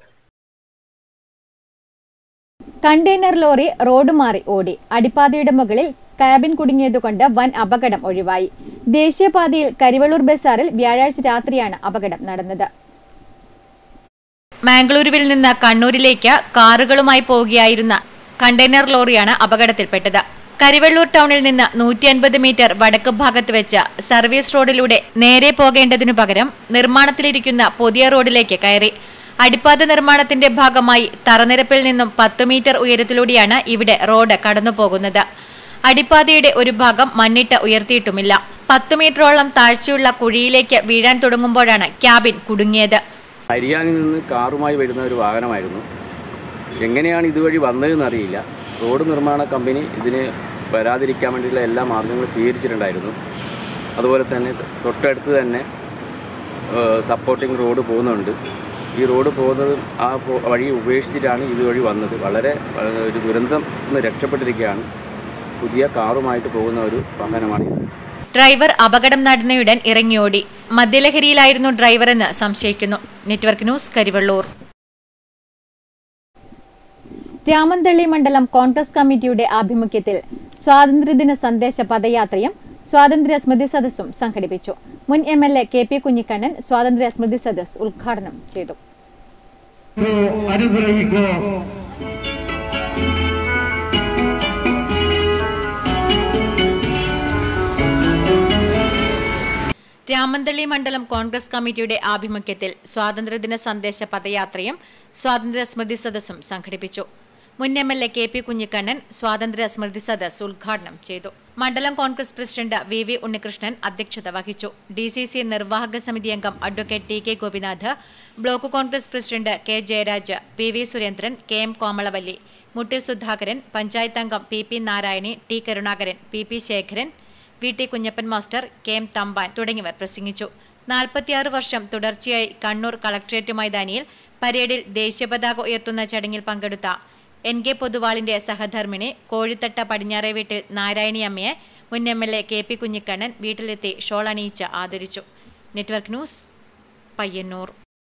Speaker 7: container lorry road മാറി ഓടി അടിപ്പാതയുടെ മുകളിൽ കാബിൻ കുടുങ്ങിയതുകൊണ്ട് വൻ അപകടം ഒഴിവായി ദേശീയപാതയിൽ കരിവള്ളൂർ ബസാറിൽ വ്യാഴാഴ്ച രാത്രിയാണ് അപകടം നടന്നത്
Speaker 8: മാംഗ്ലൂരുവിൽ നിന്ന് കണ്ണൂരിലേക്ക് കാറുകളുമായി പോവുകയായിരുന്ന കണ്ടെയ്നർ ലോറിയാണ് അപകടത്തിൽപ്പെട്ടത് കരിവെള്ളൂർ ടൗണിൽ നിന്ന് നൂറ്റി അൻപത് മീറ്റർ വടക്ക് ഭാഗത്ത് വെച്ച് സർവീസ് റോഡിലൂടെ നേരെ പോകേണ്ടതിനു പകരം നിർമ്മാണത്തിലിരിക്കുന്ന പുതിയ റോഡിലേക്ക് കയറി അടിപ്പാത നിർമ്മാണത്തിന്റെ ഭാഗമായി തറനിരപ്പിൽ നിന്നും പത്തു മീറ്റർ ഉയരത്തിലൂടെയാണ് ഇവിടെ റോഡ് കടന്നുപോകുന്നത് അടിപ്പാതയുടെ ഒരു ഭാഗം മണ്ണിട്ട് ഉയർത്തിയിട്ടുമില്ല പത്തു മീറ്ററോളം താഴ്ചയുള്ള കുഴിയിലേക്ക് വീഴാൻ തുടങ്ങുമ്പോഴാണ് ക്യാബിൻ കുടുങ്ങിയത്
Speaker 19: ഹരിയാനയിൽ നിന്ന് കാറുമായി വരുന്ന ഒരു വാഹനമായിരുന്നു എങ്ങനെയാണ് ഇതുവഴി വന്നതെന്ന് അറിയില്ല റോഡ് നിർമ്മാണ കമ്പനി ഇതിന് വരാതിരിക്കാൻ വേണ്ടിയുള്ള എല്ലാ മാർഗങ്ങളും സ്വീകരിച്ചിട്ടുണ്ടായിരുന്നു അതുപോലെ തന്നെ തൊട്ടടുത്ത് തന്നെ സപ്പോർട്ടിംഗ് റോഡ് പോകുന്നുണ്ട് ഈ റോഡ് പോകുന്നത് ആ പോ- വഴി ഉപേക്ഷിച്ചിട്ടാണ് ഇതുവഴി വന്നത് വളരെ വളരെ ഒരു ദുരന്തം നിന്ന് രക്ഷപ്പെട്ടിരിക്കുകയാണ് പുതിയ കാറുമായിട്ട് പോകുന്ന ഒരു വാഹനമാണിത്
Speaker 8: ഡ്രൈവർ അപകടം നടന്നയുടൻ ഇറങ്ങിയോടി മദ്യലഹരിയിലായിരുന്നു ഡ്രൈവറെന്ന് സംശയിക്കുന്നു നെറ്റ്വർക്ക് ന്യൂസ് കരിവള്ളൂർ
Speaker 7: രാമന്തള്ളി മണ്ഡലം കോൺഗ്രസ് കമ്മിറ്റിയുടെ ആഭിമുഖ്യത്തിൽ സ്വാതന്ത്ര്യദിന സന്ദേശ പദയാത്രയും സ്വാതന്ത്ര്യ സ്മൃതി സദസ്സും സംഘടിപ്പിച്ചു മുൻ M L A K P Kunhikannan സ്വാതന്ത്ര്യ സ്മൃതി സദസ് ഉദ്ഘാടനം ചെയ്തു
Speaker 20: അനുഗ്രഹിക്കോ
Speaker 8: രാമന്തള്ളി മണ്ഡലം കോൺഗ്രസ് കമ്മിറ്റിയുടെ ആഭിമുഖ്യത്തിൽ സ്വാതന്ത്ര്യദിന സന്ദേശ പദയാത്രയും സ്വാതന്ത്ര്യ സ്മൃതി സദസ്സും സംഘടിപ്പിച്ചു മുൻ M L A K P Kunhikannan സ്വാതന്ത്ര്യ സ്മൃതി സദസ് ഉദ്ഘാടനം ചെയ്തു മണ്ഡലം Congress president V V Unnikrishnan അധ്യക്ഷത വഹിച്ചു ഡി സി സി നിർവാഹക സമിതി അംഗം advocate T K Gopinath block Congress president K Jayaraj P V Surendran K M Komalavalli Muttil Sudhakaran panchayat അംഗം P P Narayani T Karunakaran P P Sekharan V T Kunhappan master K M Thampan തുടങ്ങിയവർ പ്രസംഗിച്ചു നാൽപ്പത്തിയാറ് വർഷം തുടർച്ചയായി കണ്ണൂർ കളക്ട്രേറ്റ് മൈതാനിയിൽ പരേഡിൽ ദേശീയപതാക ഉയർത്തുന്ന ചടങ്ങിൽ പങ്കെടുത്ത എൻ കെ പൊതുവാളിന്റെ സഹധർമ്മിണി കോഴിത്തട്ട പടിഞ്ഞാറേ വീട്ടിൽ നാരായണി അമ്മയെ മുൻ M L A K P Kunhikannan വീട്ടിലെത്തി ഷോൾ അണിയിച്ച് ആദരിച്ചു network news Payyanur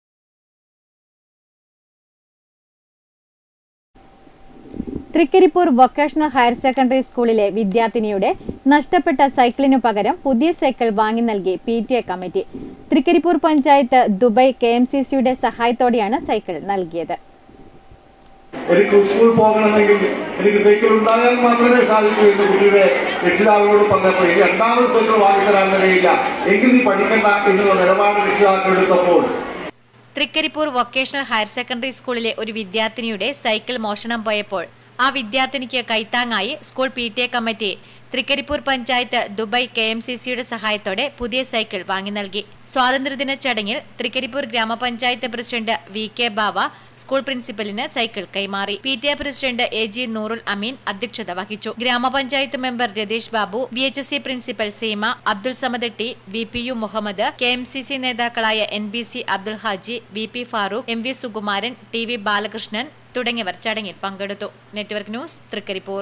Speaker 7: Trikaripur vocational higher secondary സ്കൂളിലെ വിദ്യാർത്ഥിനിയുടെ നഷ്ടപ്പെട്ട സൈക്കിളിനു പകരം പുതിയ സൈക്കിൾ വാങ്ങി നൽകി P T A committee Trikaripur panchayat Dubai K M C C സഹായത്തോടെയാണ് സൈക്കിൾ നൽകിയത്
Speaker 20: എനിക്ക് സ്കൂൾ പോകണമെങ്കിൽ എനിക്ക് സൈക്കിൾ ഉണ്ടായാൽ മാത്രമേ സാധിക്കൂ എന്ന് കുട്ടിയുടെ രക്ഷിതാക്കളോട് പറഞ്ഞപ്പോൾ ഇനി രണ്ടാമത് സൈക്കിൾ വാങ്ങിത്തരാൻ കഴിയില്ല എങ്കിൽ നീ പഠിക്കണ്ട എന്നുള്ള നിലപാട് രക്ഷിതാക്കൾ എടുത്തപ്പോൾ
Speaker 8: തൃക്കരിപ്പൂർ വൊക്കേഷണൽ ഹയർ സെക്കൻഡറി സ്കൂളിലെ ഒരു വിദ്യാർത്ഥിനിയുടെ സൈക്കിൾ മോഷണം പോയപ്പോൾ ആ വിദ്യാർത്ഥിനിക്ക് കൈത്താങ്ങായി school P T A committee Trikaripur panchayat Dubai K M C C സഹായത്തോടെ പുതിയ സൈക്കിൾ വാങ്ങി നൽകി സ്വാതന്ത്ര്യദിന ചടങ്ങിൽ തൃക്കരിപ്പൂർ ഗ്രാമപഞ്ചായത്ത് president V K Bava school പ്രിൻസിപ്പലിന് സൈക്കിൾ കൈമാറി P T A president A G Noorul Ameen അധ്യക്ഷത വഹിച്ചു ഗ്രാമപഞ്ചായത്ത് member Ratheesh Babu V H S C principal Seema Abdul Samad T V P U Muhammad K M C C നേതാക്കളായ N B C Abdul Haji V P Farooq M V Sukumaran T V Balakrishnan തുടങ്ങിയവർ ചടങ്ങിൽ പങ്കെടുത്തു നെറ്റ്വർക്ക് ന്യൂസ് തൃക്കരിപ്പൂർ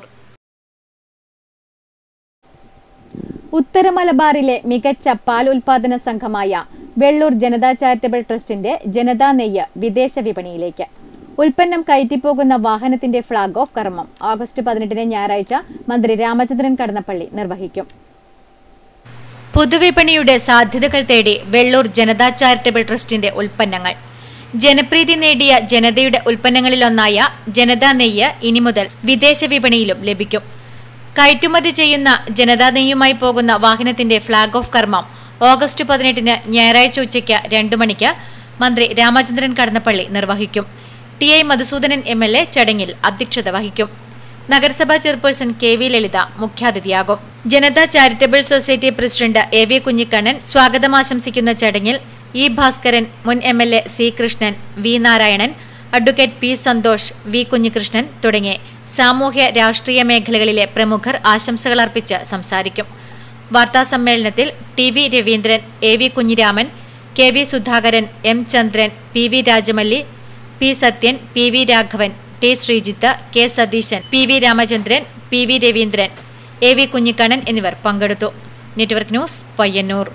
Speaker 7: ഉത്തര മലബാറിലെ മികച്ച പാൽ ഉൽപാദന സംഘമായ വെള്ളൂർ ജനതാ ചാരിറ്റബിൾ ട്രസ്റ്റിന്റെ ജനതാ നെയ്യ് വിദേശ വിപണിയിലേക്ക് ഉൽപ്പന്നം കയറ്റിപ്പോകുന്ന വാഹനത്തിന്റെ ഫ്ളാഗ് ഓഫ് കർമ്മം ഓഗസ്റ്റ് പതിനെട്ടിന് ഞായറാഴ്ച മന്ത്രി രാമചന്ദ്രൻ കടന്നപ്പള്ളി നിർവഹിക്കും
Speaker 8: പൊതുവിപണിയുടെ സാധ്യതകൾ തേടി വെള്ളൂർ ജനതാ ചാരിറ്റബിൾ ട്രസ്റ്റിന്റെ ഉൽപ്പന്നങ്ങൾ ജനപ്രീതി നേടിയ ജനതയുടെ ഉൽപ്പന്നങ്ങളിലൊന്നായ ജനതാ നെയ്യ് ഇനി മുതൽ വിദേശ വിപണിയിലും ലഭിക്കും കയറ്റുമതി ചെയ്യുന്ന ജനതാ നെയ്യുമായി പോകുന്ന വാഹനത്തിന്റെ ഫ്ളാഗ് ഓഫ് കർമ്മം ഓഗസ്റ്റ് പതിനെട്ടിന് ഞായറാഴ്ച ഉച്ചയ്ക്ക് രണ്ടു മണിക്ക് മന്ത്രി രാമചന്ദ്രൻ കടന്നപ്പള്ളി നിർവഹിക്കും T I Madhusoodanan M L A ചടങ്ങിൽ അധ്യക്ഷത വഹിക്കും നഗരസഭാ ചെയർപേഴ്സൺ കെ വി ലളിത മുഖ്യാതിഥിയാകും Janata charitable society president A V Kunhikannan സ്വാഗതം ആശംസിക്കുന്ന ചടങ്ങിൽ ഇ ഭാസ്കരൻ മുൻ M L A C Krishnan V Narayanan advocate P Santhosh V Kunhikrishnan തുടങ്ങി സാമൂഹ്യ രാഷ്ട്രീയ മേഖലകളിലെ പ്രമുഖർ ആശംസകൾ അർപ്പിച്ച് സംസാരിക്കും വാർത്താസമ്മേളനത്തിൽ T V Raveendran A V Kunhiraman K V Sudhakaran M Chandran P V Rajamalli P Sathyan P V Raghavan T Sreejith K Satheesan P V Ramachandran P V Raveendran A V Kunhikannan എന്നിവർ പങ്കെടുത്തു നെറ്റ്വർക്ക് ന്യൂസ് പയ്യന്നൂർ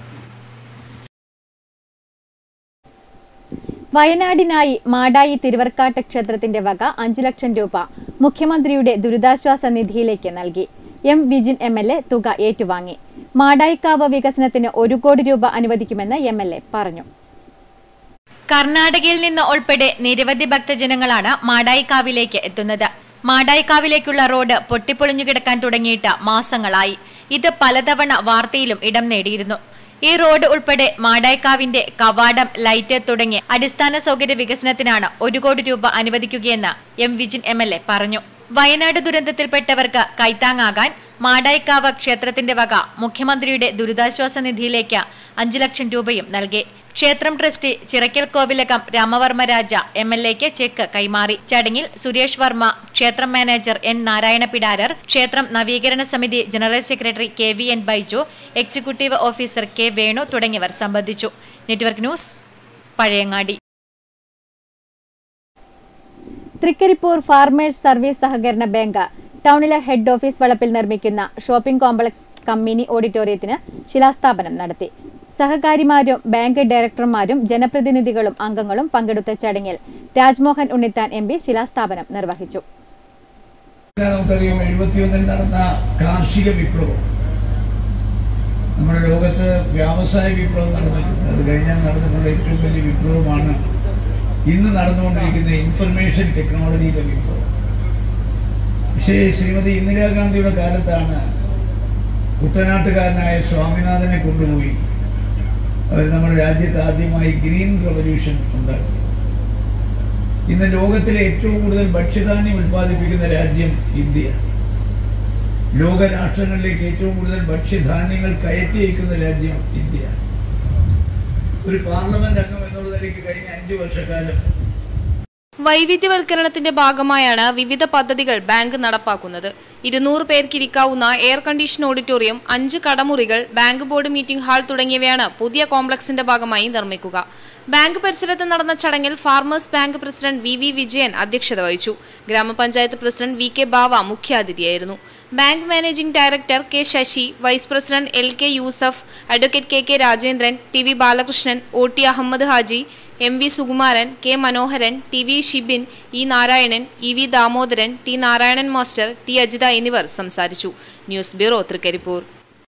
Speaker 7: വയനാടിനായി മാടായി തിരുവർക്കാട്ട് ക്ഷേത്രത്തിന്റെ വക അഞ്ചു ലക്ഷം രൂപ മുഖ്യമന്ത്രിയുടെ ദുരിതാശ്വാസ നിധിയിലേക്ക് നൽകി M Vijin M L A തുക ഏറ്റുവാങ്ങി മാടായിക്കാവ് വികസനത്തിന് ഒരു കോടി രൂപ അനുവദിക്കുമെന്ന് എം എൽ എ പറഞ്ഞു
Speaker 8: കർണാടകയിൽ നിന്ന് ഉൾപ്പെടെ നിരവധി ഭക്തജനങ്ങളാണ് മാടായിക്കാവിലേക്ക് എത്തുന്നത് മാടായിക്കാവിലേക്കുള്ള റോഡ് പൊട്ടിപ്പൊളിഞ്ഞു കിടക്കാൻ തുടങ്ങിയിട്ട് മാസങ്ങളായി ഇത് പലതവണ വാർത്തയിലും ഇടം നേടിയിരുന്നു ഈ റോഡ് ഉൾപ്പെടെ മാടായിക്കാവിന്റെ കവാടം ലൈറ്റ് തുടങ്ങിയ അടിസ്ഥാന സൗകര്യ വികസനത്തിനാണ് ഒരു കോടി രൂപ അനുവദിക്കുകയെന്ന് M Vijin M L A പറഞ്ഞു വയനാട് ദുരന്തത്തിൽപ്പെട്ടവർക്ക് കൈത്താങ്ങാകാൻ മാടായിക്കാവ് ക്ഷേത്രത്തിന്റെ വക മുഖ്യമന്ത്രിയുടെ ദുരിതാശ്വാസ നിധിയിലേക്ക് അഞ്ചു ലക്ഷം രൂപയും നൽകി ക്ഷേത്രം trustee Chirakkal Kovilakam Ramavarma Raja M L എക്ക് ചെക്ക് കൈമാറി ചടങ്ങിൽ സുരേഷ് വർമ്മ ക്ഷേത്രം മാനേജർ എൻ നാരായണ പിടാരർ ക്ഷേത്രം നവീകരണ സമിതി general secretary K V N Baiju executive officer K Venu തുടങ്ങിയവർ സംബന്ധിച്ചു network news Pazhayangadi
Speaker 7: Trikaripur farmers service സഹകരണ ബാങ്ക് ടൗണിലെ ഹെഡ് ഓഫീസ് വളപ്പിൽ നിർമ്മിക്കുന്ന ഷോപ്പിംഗ് കോംപ്ലക്സ് കമ്പനി ഓഡിറ്റോറിയത്തിന് ശിലാസ്ഥാപനം നടത്തി സഹകാരിമാരും ബാങ്ക് ഡയറക്ടർമാരും ജനപ്രതിനിധികളും അംഗങ്ങളും പങ്കെടുത്ത ചടങ്ങിൽ രാജ്മോഹൻ ഉണ്ണിത്താൻ എം പി ശിലാസ്ഥാപനം നിർവഹിച്ചു
Speaker 21: നമുക്കറിയാം എഴുപത്തിയൊന്നിൽ നടന്ന കാർഷിക വിപ്ലവം നമ്മുടെ ലോകത്ത് വ്യാവസായ വിപ്ലവം നടന്നിട്ടുണ്ട് അത് കഴിഞ്ഞാൽ നടന്നിട്ടുള്ള ഏറ്റവും വലിയ വിപ്ലവമാണ് ഇന്ന് നടന്നുകൊണ്ടിരിക്കുന്ന ഇൻഫർമേഷൻ ടെക്നോളജിയിലെ വിപ്ലവം പക്ഷേ ശ്രീമതി ഇന്ദിരാഗാന്ധിയുടെ കാലത്താണ് കുട്ടനാട്ടുകാരനായ സ്വാമിനാഥനെ കൊണ്ടുപോയി അവർ നമ്മുടെ രാജ്യത്ത് ആദ്യമായി ഗ്രീൻ റവല്യൂഷൻ ഉണ്ടാക്കി ഇന്ന് ലോകത്തിലെ ഏറ്റവും കൂടുതൽ ഭക്ഷ്യധാന്യം ഉൽപ്പാദിപ്പിക്കുന്ന രാജ്യം ഇന്ത്യ ലോക രാഷ്ട്രങ്ങളിലേക്ക് ഏറ്റവും കൂടുതൽ ഭക്ഷ്യധാന്യങ്ങൾ കയറ്റി അയക്കുന്ന രാജ്യം ഇന്ത്യ ഒരു പാർലമെന്റ് അംഗം എന്നുള്ള നിലയ്ക്ക് കഴിഞ്ഞ അഞ്ചു വർഷക്കാലം
Speaker 22: വൈവിധ്യവൽക്കരണത്തിന്റെ ഭാഗമായാണ് വിവിധ പദ്ധതികൾ ബാങ്ക് നടപ്പാക്കുന്നത് ഇരുന്നൂറ് പേർക്കിരിക്കാവുന്ന എയർ കണ്ടീഷൻ ഓഡിറ്റോറിയം അഞ്ച് കടമുറികൾ ബാങ്ക് ബോർഡ് മീറ്റിംഗ് ഹാൾ തുടങ്ങിയവയാണ് പുതിയ കോംപ്ലക്സിന്റെ ഭാഗമായി നിർമ്മിക്കുക ബാങ്ക് പരിസരത്ത് നടന്ന ചടങ്ങിൽ farmers bank president V V Vijayan അധ്യക്ഷത വഹിച്ചു ഗ്രാമപഞ്ചായത്ത് പ്രസിഡന്റ് വി കെ ബാവ മുഖ്യാതിഥിയായിരുന്നു bank managing director K Sasi vice president L K Yusuf advocate K K Rajendran T V Balakrishnan O T Ahammed Haji M V Sukumaran K Manoharan T V Shibin E Narayanan E V Damodaran T Narayanan master T Ajitha എന്നിവർ സംസാരിച്ചു ന്യൂസ് ബ്യൂറോ തൃക്കരിപ്പൂർ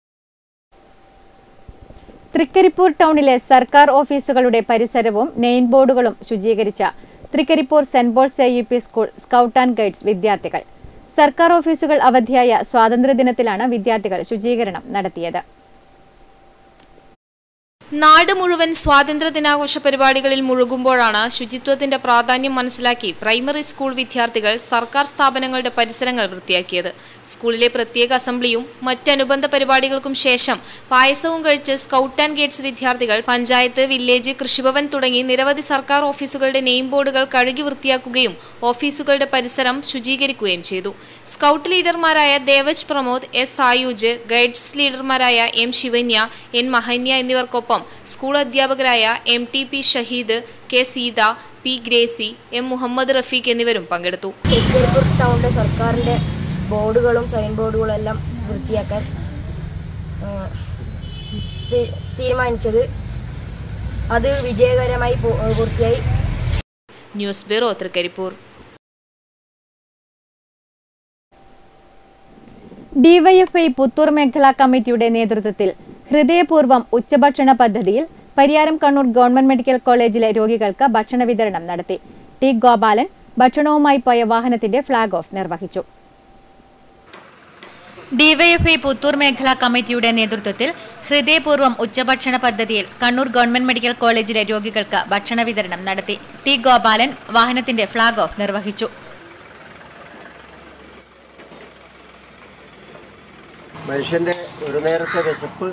Speaker 7: തൃക്കരിപ്പൂർ ടൗണിലെ സർക്കാർ ഓഫീസുകളുടെ പരിസരവും നെയിൻ ബോർഡുകളും ശുചീകരിച്ച Trikaripur saint Paul's A U P school scout and guides വിദ്യാർത്ഥികൾ സർക്കാർ ഓഫീസുകൾ അവധിയായ സ്വാതന്ത്ര്യദിനത്തിലാണ് വിദ്യാർത്ഥികൾ ശുചീകരണം നടത്തിയത്
Speaker 22: നാട് മുഴുവൻ സ്വാതന്ത്ര്യ ദിനാഘോഷ പരിപാടികളിൽ മുഴുകുമ്പോഴാണ് ശുചിത്വത്തിന്റെ പ്രാധാന്യം മനസ്സിലാക്കി പ്രൈമറി സ്കൂൾ വിദ്യാർത്ഥികൾ സർക്കാർ സ്ഥാപനങ്ങളുടെ പരിസരങ്ങൾ വൃത്തിയാക്കിയത് സ്കൂളിലെ പ്രത്യേക അസംബ്ലിയും മറ്റനുബന്ധ പരിപാടികൾക്കും ശേഷം പായസവും കഴിച്ച് സ്കൗട്ട് ആൻഡ് ഗേറ്റ്സ് വിദ്യാർത്ഥികൾ പഞ്ചായത്ത് വില്ലേജ് കൃഷിഭവൻ തുടങ്ങി നിരവധി സർക്കാർ ഓഫീസുകളുടെ നെയിം ബോർഡുകൾ കഴുകി വൃത്തിയാക്കുകയും ഓഫീസുകളുടെ പരിസരം ശുചീകരിക്കുകയും ചെയ്തു സ്കൗട്ട് ലീഡർമാരായ ദേവജ് പ്രമോദ് എസ് ആയുജ് ഗൈഡ്സ് ലീഡർമാരായ എം ശിവന്യ എൻ മഹന്യ എന്നിവർക്കൊപ്പം സ്കൂൾ അധ്യാപകരായ M T P Shaheed K Seetha P Gracy M Muhammad Rafeeq എന്നിവരും പങ്കെടുത്തു
Speaker 23: തൃക്കരിപ്പൂർ ടൗണിലെ സർക്കാരിൻ്റെ ബോർഡുകളും സൈൻ ബോർഡുകളും എല്ലാം വൃത്തിയാക്കാൻ ആ, തി- തീരുമാനിച്ചത് അത് വിജയകരമായി പൂ- പൂർത്തിയായി
Speaker 22: news bureau Trikaripur
Speaker 7: DYFI Puthur മേഖലാ കമ്മിറ്റിയുടെ നേതൃത്വത്തിൽ ഹൃദയപൂർവ്വം ഉച്ചഭക്ഷണ പദ്ധതിയിൽ പരിയാരം കണ്ണൂർ ഗവൺമെന്റ് മെഡിക്കൽ കോളേജിലെ രോഗികൾക്ക് ഭക്ഷണ വിതരണം നടത്തി ടി ഗോപാലൻ ഭക്ഷണവുമായി പോയ വാഹനത്തിന്റെ ഫ്ളാഗ് ഓഫ് നിർവഹിച്ചു
Speaker 8: ഡിവൈഎഫ്ഐ പുത്തൂർ മേഖലാ കമ്മിറ്റിയുടെ നേതൃത്വത്തിൽ ഹൃദയപൂർവ്വം ഉച്ചഭക്ഷണ പദ്ധതിയിൽ കണ്ണൂർ ഗവൺമെന്റ് മെഡിക്കൽ കോളേജിലെ രോഗികൾക്ക് ഭക്ഷണ വിതരണം നടത്തി ടി ഗോപാലൻ വാഹനത്തിന്റെ ഫ്ളാഗ് ഓഫ് നിർവഹിച്ചു
Speaker 24: മനുഷ്യൻ്റെ ഒരു നേരത്തെ വിശപ്പ്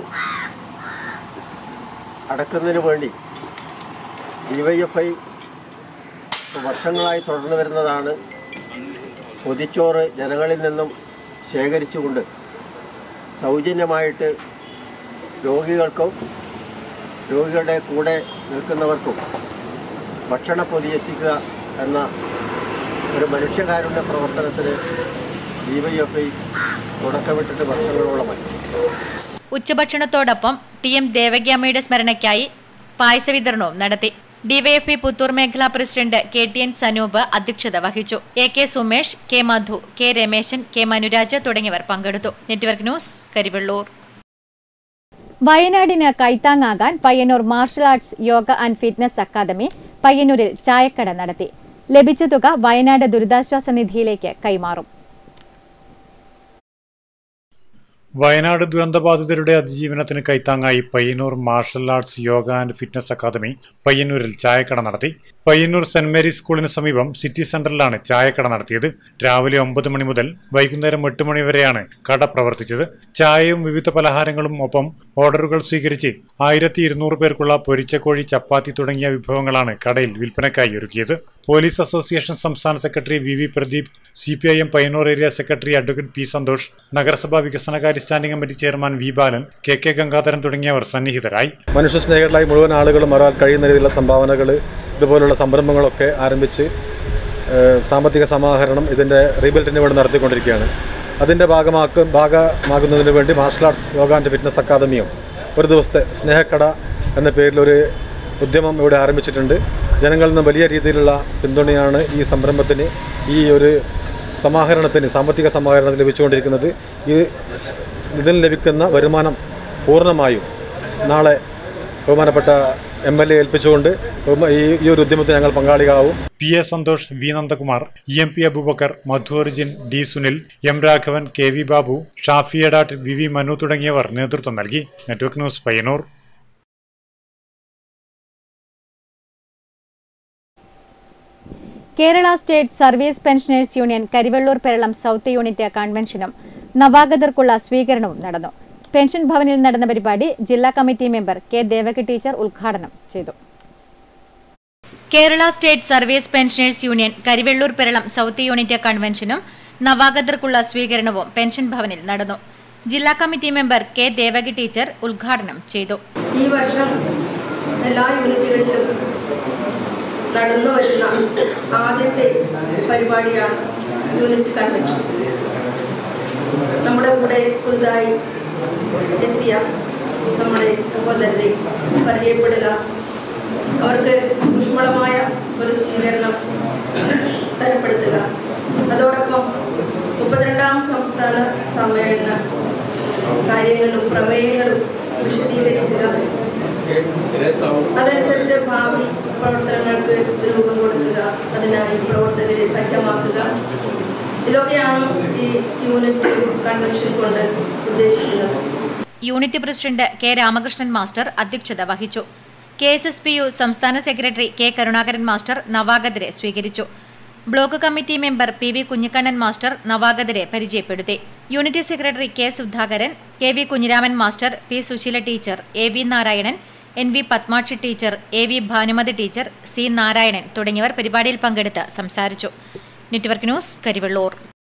Speaker 24: അടക്കുന്നതിന് വേണ്ടി ഡിവൈഎഫ്ഐ വർഷങ്ങളായി തുടർന്നു വരുന്നതാണ് പൊതിച്ചോറ് ജനങ്ങളിൽ നിന്നും ശേഖരിച്ചുകൊണ്ട് സൗജന്യമായിട്ട് രോഗികൾക്കും രോഗികളുടെ കൂടെ നിൽക്കുന്നവർക്കും ഭക്ഷണ പൊതി എത്തിക്കുക എന്ന ഒരു മനുഷ്യകാരുണ്യ പ്രവർത്തനത്തിന് ഡിവൈഎഫ്ഐ തുടക്കമിട്ടിട്ട് വർഷങ്ങളോളമായി
Speaker 8: ഉച്ചഭക്ഷണത്തോടൊപ്പം ടി എം ദേവഗ്യാമ്മയുടെ സ്മരണയ്ക്കായി പായസ വിതരണവും നടത്തി ഡിവൈഎഫ്ഐ പുത്തൂർ മേഖലാ president K T N Sanoop അധ്യക്ഷത വഹിച്ചു A K Sumesh K Madhu K Rameshan K Manuraj തുടങ്ങിയവർ പങ്കെടുത്തു നെറ്റ്വർക്ക് ന്യൂസ് കരിവെള്ളൂർ
Speaker 7: വയനാടിന് കൈത്താങ്ങാകാൻ Payyanur martial arts yoga and fitness academy പയ്യന്നൂരിൽ ചായക്കട നടത്തി ലഭിച്ച തുക വയനാട് ദുരിതാശ്വാസ നിധിയിലേക്ക് കൈമാറും
Speaker 9: വയനാട് ദുരന്തബാധിതരുടെ അതിജീവനത്തിന് കൈത്താങ്ങായി Payyanur martial arts yoga and fitness academy പയ്യന്നൂരിൽ ചായക്കട നടത്തി പയ്യന്നൂർ സെന്റ് മേരീസ് സ്കൂളിന് സമീപം സിറ്റി സെന്ററിലാണ് ചായക്കട നടത്തിയത് രാവിലെ ഒമ്പത് മണി മുതൽ വൈകുന്നേരം എട്ട് മണി വരെയാണ് കട പ്രവർത്തിച്ചത് ചായയും വിവിധ പലഹാരങ്ങളും ഒപ്പം ഓർഡറുകൾ സ്വീകരിച്ച് ആയിരത്തി ഇരുന്നൂറ് പേർക്കുള്ള പൊരിച്ചക്കോഴി ചപ്പാത്തി തുടങ്ങിയ വിഭവങ്ങളാണ് കടയിൽ വിൽപ്പനയ്ക്കായി ഒരുക്കിയത് പോലീസ് അസോസിയേഷൻ സംസ്ഥാന secretary V V Pradeep C P I M Payyanur area secretary advocate P Santhosh നഗരസഭാ വികസനകാര്യ standing committee chairman V Balan K K Gangadharan തുടങ്ങിയവർ സന്നിഹിതരായി
Speaker 1: മനുഷ്യസ്നേഹികളായി മുഴുവൻ ആളുകളും വരാൻ കഴിയുന്ന രീതിയിലുള്ള സംഭാവനകൾ ഇതുപോലുള്ള സംരംഭങ്ങളൊക്കെ ആരംഭിച്ച് ഏഹ്, സാമ്പത്തിക സമാഹരണം ഇതിൻ്റെ റീബിൽറ്റിന് വേണ്ടി നടത്തിക്കൊണ്ടിരിക്കുകയാണ് അതിൻ്റെ ഭാഗമാക്കും ഭാഗമാകുന്നതിന് വേണ്ടി martial arts yoga and fitness അക്കാദമിയും ഒരു ദിവസത്തെ സ്നേഹക്കട എന്ന പേരിലൊരു ഉദ്യമം ഇവിടെ ആരംഭിച്ചിട്ടുണ്ട് ജനങ്ങളിൽ നിന്ന് വലിയ രീതിയിലുള്ള പിന്തുണയാണ് ഈ സംരംഭത്തിന് ഈ ഒരു സമാഹരണത്തിന് സാമ്പത്തിക സമാഹരണത്തിന് ലഭിച്ചുകൊണ്ടിരിക്കുന്നത് ഈ ഇതിൽ ലഭിക്കുന്ന വരുമാനം പൂർണ്ണമായും നാളെ ബഹുമാനപ്പെട്ട എം എൽ എ ഏൽപ്പിച്ചുകൊണ്ട് ബഹുമ- ഈ ഈ ഒരു ഉദ്യമത്തിൽ ഞങ്ങൾ പങ്കാളികളാവും
Speaker 9: P A Santhosh V Nandakumar E M P Abubakar Madhu Arjin D Sunil M Raghavan K V Babu Shafi Edat V V Manu തുടങ്ങിയവർ നേതൃത്വം നൽകി network news Payyanur
Speaker 7: Kerala state service pensioners union Karivellur Peralam south unit കൺവെൻഷനും നവാഗതർക്കുള്ള സ്വീകരണവും നടന്നു പെൻഷൻ ഭവനിൽ നടന്ന പരിപാടി ജില്ലാ committee member K Devaki teacher ഉദ്ഘാടനം ചെയ്തു
Speaker 8: Kerala state service pensioners union Karivellur Peralam south unit കൺവെൻഷനും നവാഗതർക്കുള്ള സ്വീകരണവും പെൻഷൻ ഭവനിൽ നടന്നു ജില്ലാ committee member K Devaki teacher ഉദ്ഘാടനം ചെയ്തു
Speaker 3: ഈ വർഷം എല്ലാ യൂണിറ്റുകളിലും നടന്നു വരുന്ന ആദ്യത്തെ പരിപാടിയാണ് യൂണിറ്റ് കൺവെൻഷൻ നമ്മുടെ കൂടെ പുതുതായി എത്തിയ നമ്മുടെ സഹോദരരെ പരിചയപ്പെടുക അവർക്ക് ഊഷ്മളമായ ഒരു സ്വീകരണം തരപ്പെടുത്തുക അതോടൊപ്പം മുപ്പത്തിരണ്ടാം സംസ്ഥാന സമ്മേളന കാര്യങ്ങളും പ്രമേയങ്ങളും വിശദീകരിക്കുക അതനുസരിച്ച് ഭാവി പ്രവർത്തനങ്ങൾക്ക് രൂപം കൊടുക്കുക അതിനായി പ്രവർത്തകരെ സജ്ജമാക്കുക ഇതൊക്കെയാണ് ഈ യൂണിറ്റ് കൺവെൻഷൻ കൊണ്ട് ഉദ്ദേശിക്കുന്നത്
Speaker 8: unit president K Ramakrishnan master അധ്യക്ഷത വഹിച്ചു K S S P U സംസ്ഥാന സെക്രട്ടറി കെ കരുണാകരൻ മാസ്റ്റർ നവാഗതരെ സ്വീകരിച്ചു block committee member P V Kunhikannan master നവാഗതരെ പരിചയപ്പെടുത്തി unit secretary K Sudhakaran K V Kunhiraman master P Susheela teacher A V Narayanan N V Padmakshi teacher A V Bhanumathi teacher C Narayanan തുടങ്ങിയവർ പരിപാടിയിൽ പങ്കെടുത്ത് സംസാരിച്ചു നെറ്റ്വർക്ക് ന്യൂസ് കരിവെള്ളൂർ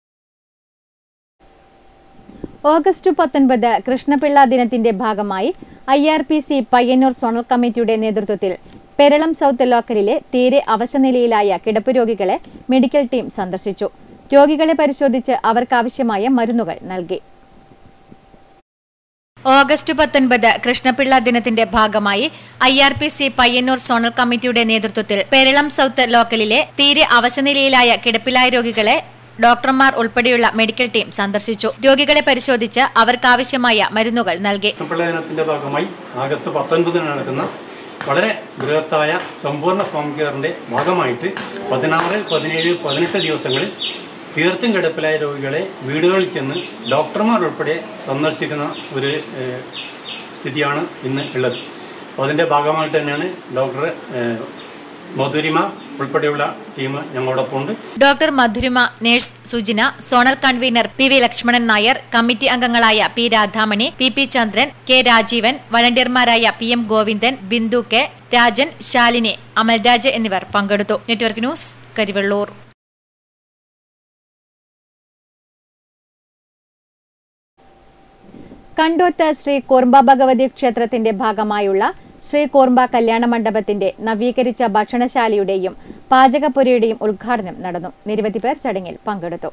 Speaker 7: ഓഗസ്റ്റ് പത്തൊൻപത് കൃഷ്ണപിള്ള ദിനത്തിന്റെ ഭാഗമായി I R P C Payyanur zonal കമ്മിറ്റിയുടെ നേതൃത്വത്തിൽ പെരളം സൗത്ത് ലോക്കലിലെ തീരെ അവശനിലയിലായ കിടപ്പ് രോഗികളെ മെഡിക്കൽ ടീം സന്ദർശിച്ചു രോഗികളെ പരിശോധിച്ച് അവർക്കാവശ്യമായ മരുന്നുകൾ നൽകി
Speaker 8: ഓഗസ്റ്റ് പത്തൊൻപത് കൃഷ്ണപിള്ള ദിനത്തിന്റെ ഭാഗമായി I R P C Payyanur zonal കമ്മിറ്റിയുടെ നേതൃത്വത്തിൽ പെരളം സൗത്ത് ലോക്കലിലെ തീരെ അവശനിലയിലായ കിടപ്പിലായ രോഗികളെ ഡോക്ടർമാർ ഉൾപ്പെടെയുള്ള മെഡിക്കൽ ടീം സന്ദർശിച്ചു രോഗികളെ പരിശോധിച്ച് അവർക്കാവശ്യമായ മരുന്നുകൾ നൽകി
Speaker 4: കൃഷ്ണപിള്ള ദിനത്തിന്റെ ഭാഗമായി ആഗസ്റ്റ് പത്തൊൻപതിന് നടക്കുന്ന വളരെ ബൃഹത്തായ സമ്പൂർണ്ണ ഹോം കെയറിന്റെ ഭാഗമായിട്ട് പതിനാറ് പതിനേഴ് പതിനെട്ട് ദിവസങ്ങളിൽ തീർത്തും കിടപ്പിലായ രോഗികളെ വീടുകളിൽ ചെന്ന് ഡോക്ടർമാർ ഉൾപ്പെടെ സന്ദർശിക്കുന്ന ഒരു ഏഹ്, സ്ഥിതിയാണ് ഇന്ന് ഉള്ളത് അപ്പോൾ അതിൻ്റെ ഭാഗമായിട്ട് തന്നെയാണ് ഡോക്ടർ ഏഹ്, മധുരിമ ഉൾപ്പെടെയുള്ള ടീം ഞങ്ങളോടൊപ്പം ഉണ്ട്
Speaker 8: doctor Madhurima nurse Sujina zonal convener P V Lakshmanan Nair committee അംഗങ്ങളായ P Radhamani P P Chandran K Rajeevan വളണ്ടിയർമാരായ P M Govindan Bindu K Rajan Shalini Amalraj എന്നിവർ പങ്കെടുത്തു നെറ്റ്വർക്ക് ന്യൂസ് കരിവെള്ളൂർ
Speaker 7: കണ്ടോത്ത് ശ്രീ കോർമ്പ ഭഗവതി ക്ഷേത്രത്തിന്റെ ഭാഗമായുള്ള ശ്രീ കോർമ്പ കല്യാണ മണ്ഡപത്തിന്റെ നവീകരിച്ച ഭക്ഷണശാലയുടെയും പാചകപ്പുരയുടെയും ഉദ്ഘാടനം നടന്നു നിരവധി പേർ ചടങ്ങിൽ പങ്കെടുത്തു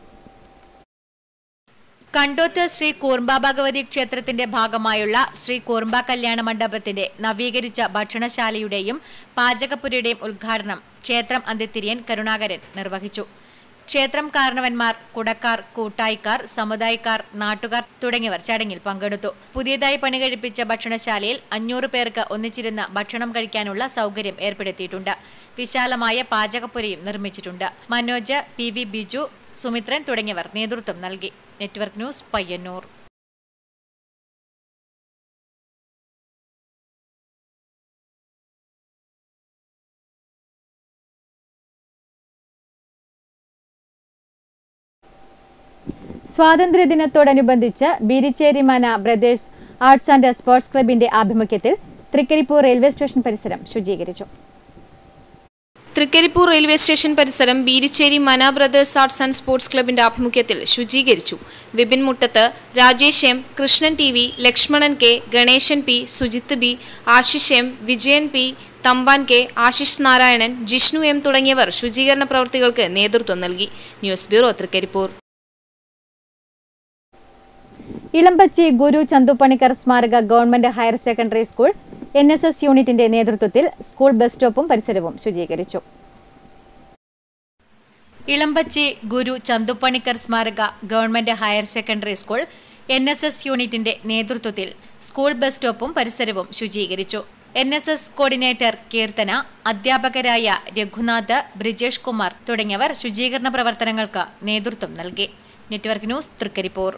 Speaker 8: കണ്ടോത്ത് ശ്രീ കൂർമ്പ ഭഗവതി ക്ഷേത്രത്തിന്റെ ഭാഗമായുള്ള ശ്രീ കൂർമ്പ കല്യാണ മണ്ഡപത്തിന്റെ നവീകരിച്ച ഭക്ഷണശാലയുടെയും പാചകപ്പുരയുടെയും ഉദ്ഘാടനം ക്ഷേത്രം അന്ത്യത്തിരിയൻ കരുണാകരൻ നിർവഹിച്ചു ക്ഷേത്രം കാരണവന്മാർ കുടക്കാർ കൂട്ടായിക്കാർ സമുദായക്കാർ നാട്ടുകാർ തുടങ്ങിയവർ ചടങ്ങിൽ പങ്കെടുത്തു പുതിയതായി പണി കഴിപ്പിച്ച ഭക്ഷണശാലയിൽ അഞ്ഞൂറ് പേർക്ക് ഒന്നിച്ചിരുന്ന് ഭക്ഷണം കഴിക്കാനുള്ള സൗകര്യം ഏർപ്പെടുത്തിയിട്ടുണ്ട് വിശാലമായ പാചകപ്പുരയും നിർമ്മിച്ചിട്ടുണ്ട് മനോജ് പി വി ബിജു സുമിത്രൻ തുടങ്ങിയവർ നേതൃത്വം നൽകി നെറ്റ്വർക്ക് ന്യൂസ് പയ്യന്നൂർ
Speaker 7: സ്വാതന്ത്ര്യദിനത്തോടനുബന്ധിച്ച് Beericherimana brothers arts and sports ക്ലബിന്റെ ആഭിമുഖ്യത്തിൽ തൃക്കരിപ്പൂർ റെയിൽവേ സ്റ്റേഷൻ പരിസരം ശുചീകരിച്ചു
Speaker 22: തൃക്കരിപ്പൂർ റെയിൽവേ സ്റ്റേഷൻ പരിസരം Beericheri Mana brothers arts and sports ക്ലബിന്റെ ആഭിമുഖ്യത്തിൽ ശുചീകരിച്ചു Vipin Muttath Rajesh M Krishnan T V Lakshmanan K Ganesan P Sujith B Ashish M Vijayan P Thampan K Ashish Narayanan Jishnu M തുടങ്ങിയവർ ശുചീകരണ പ്രവൃത്തികൾക്ക് നേതൃത്വം നൽകി ന്യൂസ് ബ്യൂറോ തൃക്കരിപ്പൂർ
Speaker 7: ഇളമ്പച്ചി ഗുരു ചന്തുപണിക്കർ സ്മാരക government higher secondary school N S S യൂണിറ്റിന്റെ നേതൃത്വത്തിൽ സ്കൂൾ ബസ് സ്റ്റോപ്പും പരിസരവും ശുചീകരിച്ചു ഇളമ്പച്ചി ഗുരു ചന്തുപണിക്കർ സ്മാരക government higher secondary school N S S യൂണിറ്റിന്റെ നേതൃത്വത്തിൽ സ്കൂൾ ബസ് സ്റ്റോപ്പും പരിസരവും ശുചീകരിച്ചു N S S coordinator Keerthana അധ്യാപകരായ രഘുനാഥ് ബ്രിജേഷ് കുമാർ തുടങ്ങിയവർ ശുചീകരണ പ്രവർത്തനങ്ങൾക്ക് നേതൃത്വം നൽകി network news Trikaripur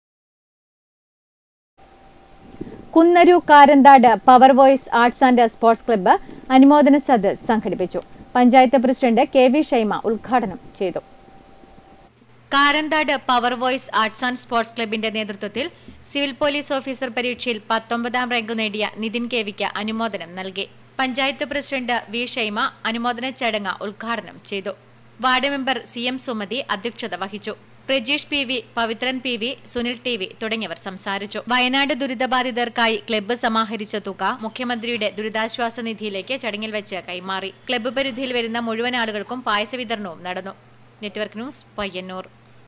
Speaker 7: Kunnaru Karanthad power voice arts and sports club അനുമോദന സദസ് സംഘടിപ്പിച്ചു panchayat president K V Shaima ഉദ്ഘാടനം ചെയ്തു Karanthad power voice arts and sports ക്ലബിന്റെ നേതൃത്വത്തിൽ സിവിൽ പോലീസ് ഓഫീസർ പരീക്ഷയിൽ പത്തൊമ്പതാം റാങ്ക് നേടിയ നിതിൻ കെ വിക്ക് അനുമോദനം നൽകി പഞ്ചായത്ത് പ്രസിഡന്റ് വി ഷൈമ അനുമോദന ചടങ്ങ് ഉദ്ഘാടനം ചെയ്തു ward member C M Sumathi അധ്യക്ഷത വഹിച്ചു Prajeesh P V Pavithran P V Sunil T V തുടങ്ങിയവർ സംസാരിച്ചു വയനാട് ദുരിതബാധിതർക്കായി ക്ലബ്ബ് സമാഹരിച്ച തുക മുഖ്യമന്ത്രിയുടെ ദുരിതാശ്വാസ നിധിയിലേക്ക് ചടങ്ങിൽ വെച്ച് കൈമാറി ക്ലബ്ബ് പരിധിയിൽ വരുന്ന മുഴുവൻ ആളുകൾക്കും പായസ വിതരണവും നടന്നു നെറ്റ്വർക്ക് ന്യൂസ് പയ്യന്നൂർ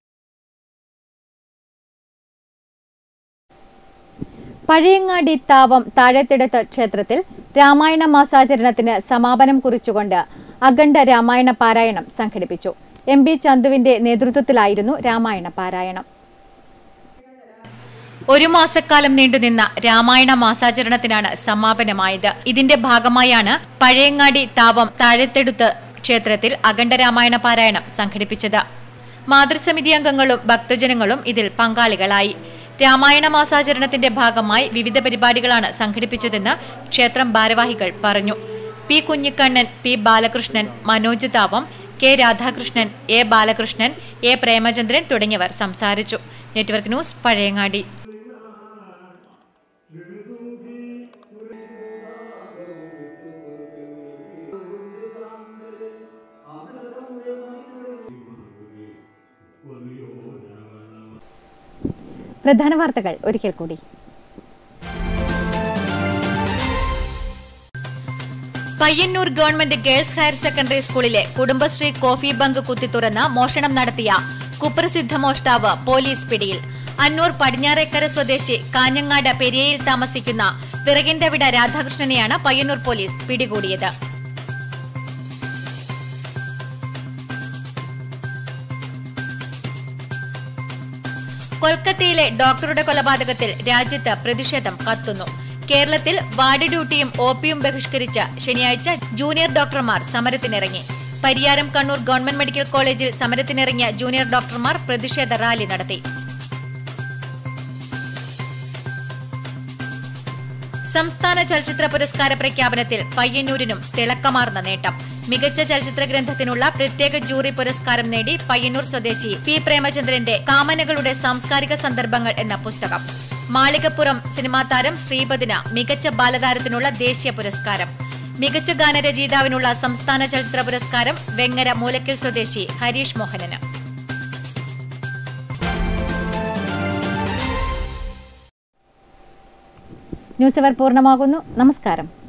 Speaker 7: പഴയങ്ങാടി താവം താഴെത്തിടത്ത് ക്ഷേത്രത്തിൽ രാമായണ മാസാചരണത്തിന് സമാപനം കുറിച്ചുകൊണ്ട് അഖണ്ഡ രാമായണ പാരായണം സംഘടിപ്പിച്ചു എം ബി ചന്തുവിന്റെ നേതൃത്വത്തിലായിരുന്നു രാമായണ പാരായണം ഒരു മാസക്കാലം നീണ്ടുനിന്ന രാമായണ മാസാചരണത്തിനാണ് സമാപനമായത് ഇതിന്റെ ഭാഗമായാണ് പഴയങ്ങാടി താവം താഴത്തെടുത്ത് ക്ഷേത്രത്തിൽ അഖണ്ഡ രാമായണ പാരായണം സംഘടിപ്പിച്ചത് മാതൃസമിതി അംഗങ്ങളും ഭക്തജനങ്ങളും ഇതിൽ പങ്കാളികളായി രാമായണ മാസാചരണത്തിന്റെ ഭാഗമായി വിവിധ പരിപാടികളാണ് സംഘടിപ്പിച്ചതെന്ന് ക്ഷേത്രം ഭാരവാഹികൾ പറഞ്ഞു P Kunhikannan P Balakrishnan Manoj Thavam K Radhakrishnan A Balakrishnan A Premachandran തുടങ്ങിയവർ സംസാരിച്ചു നെറ്റ്വർക്ക് ന്യൂസ് പഴയങ്ങാടി പ്രധാന വാർത്തകൾ ഒരിക്കൽ കൂടി Payyanur government girls higher secondary സ്കൂളിലെ കുടുംബശ്രീ കോഫി ബങ്ക് കുത്തിത്തുറന്ന് മോഷണം നടത്തിയ കുപ്രസിദ്ധ മോഷ്ടാവ് പോലീസ് പിടിയിൽ അന്നൂർ പടിഞ്ഞാറേക്കര സ്വദേശി കാഞ്ഞങ്ങാട് പെരിയയിൽ താമസിക്കുന്ന വിറകിന്റെ വിട രാധാകൃഷ്ണനെയാണ് പയ്യന്നൂർ പോലീസ് പിടികൂടിയത് കൊൽക്കത്തയിലെ ഡോക്ടറുടെ കൊലപാതകത്തിൽ രാജ്യത്ത് പ്രതിഷേധം കത്തുന്നു കേരളത്തിൽ വാർഡ് ഡ്യൂട്ടിയും ഒപിയും ബഹിഷ്കരിച്ച ശനിയാഴ്ച ജൂനിയർ ഡോക്ടർമാർ സമരത്തിനിറങ്ങി പരിയാരം കണ്ണൂർ ഗവൺമെന്റ് മെഡിക്കൽ കോളേജിൽ സമരത്തിനിറങ്ങിയ ജൂനിയർ ഡോക്ടർമാർ പ്രതിഷേധ റാലി നടത്തി സംസ്ഥാന ചലച്ചിത്ര പുരസ്കാര പ്രഖ്യാപനത്തിൽ പയ്യന്നൂരിനും തിളക്കമാർന്ന നേട്ടം മികച്ച ചലച്ചിത്ര ഗ്രന്ഥത്തിനുള്ള പ്രത്യേക ജൂറി പുരസ്കാരം നേടി പയ്യന്നൂർ സ്വദേശി പി പ്രേമചന്ദ്രന്റെ കാമനകളുടെ സാംസ്കാരിക സന്ദർഭങ്ങൾ എന്ന പുസ്തകം മാളികപ്പുറം സിനിമാ താരം ശ്രീപദിന് മികച്ച ബാലതാരത്തിനുള്ള ദേശീയ പുരസ്കാരം മികച്ച ഗാനരചയിതാവിനുള്ള സംസ്ഥാന ചലച്ചിത്ര പുരസ്കാരം വെങ്ങര മൂലക്കൽ സ്വദേശി ഹരീഷ് മോഹനന് ന്യൂസ് അവർ പൂർണ്ണമാകുന്നു നമസ്കാരം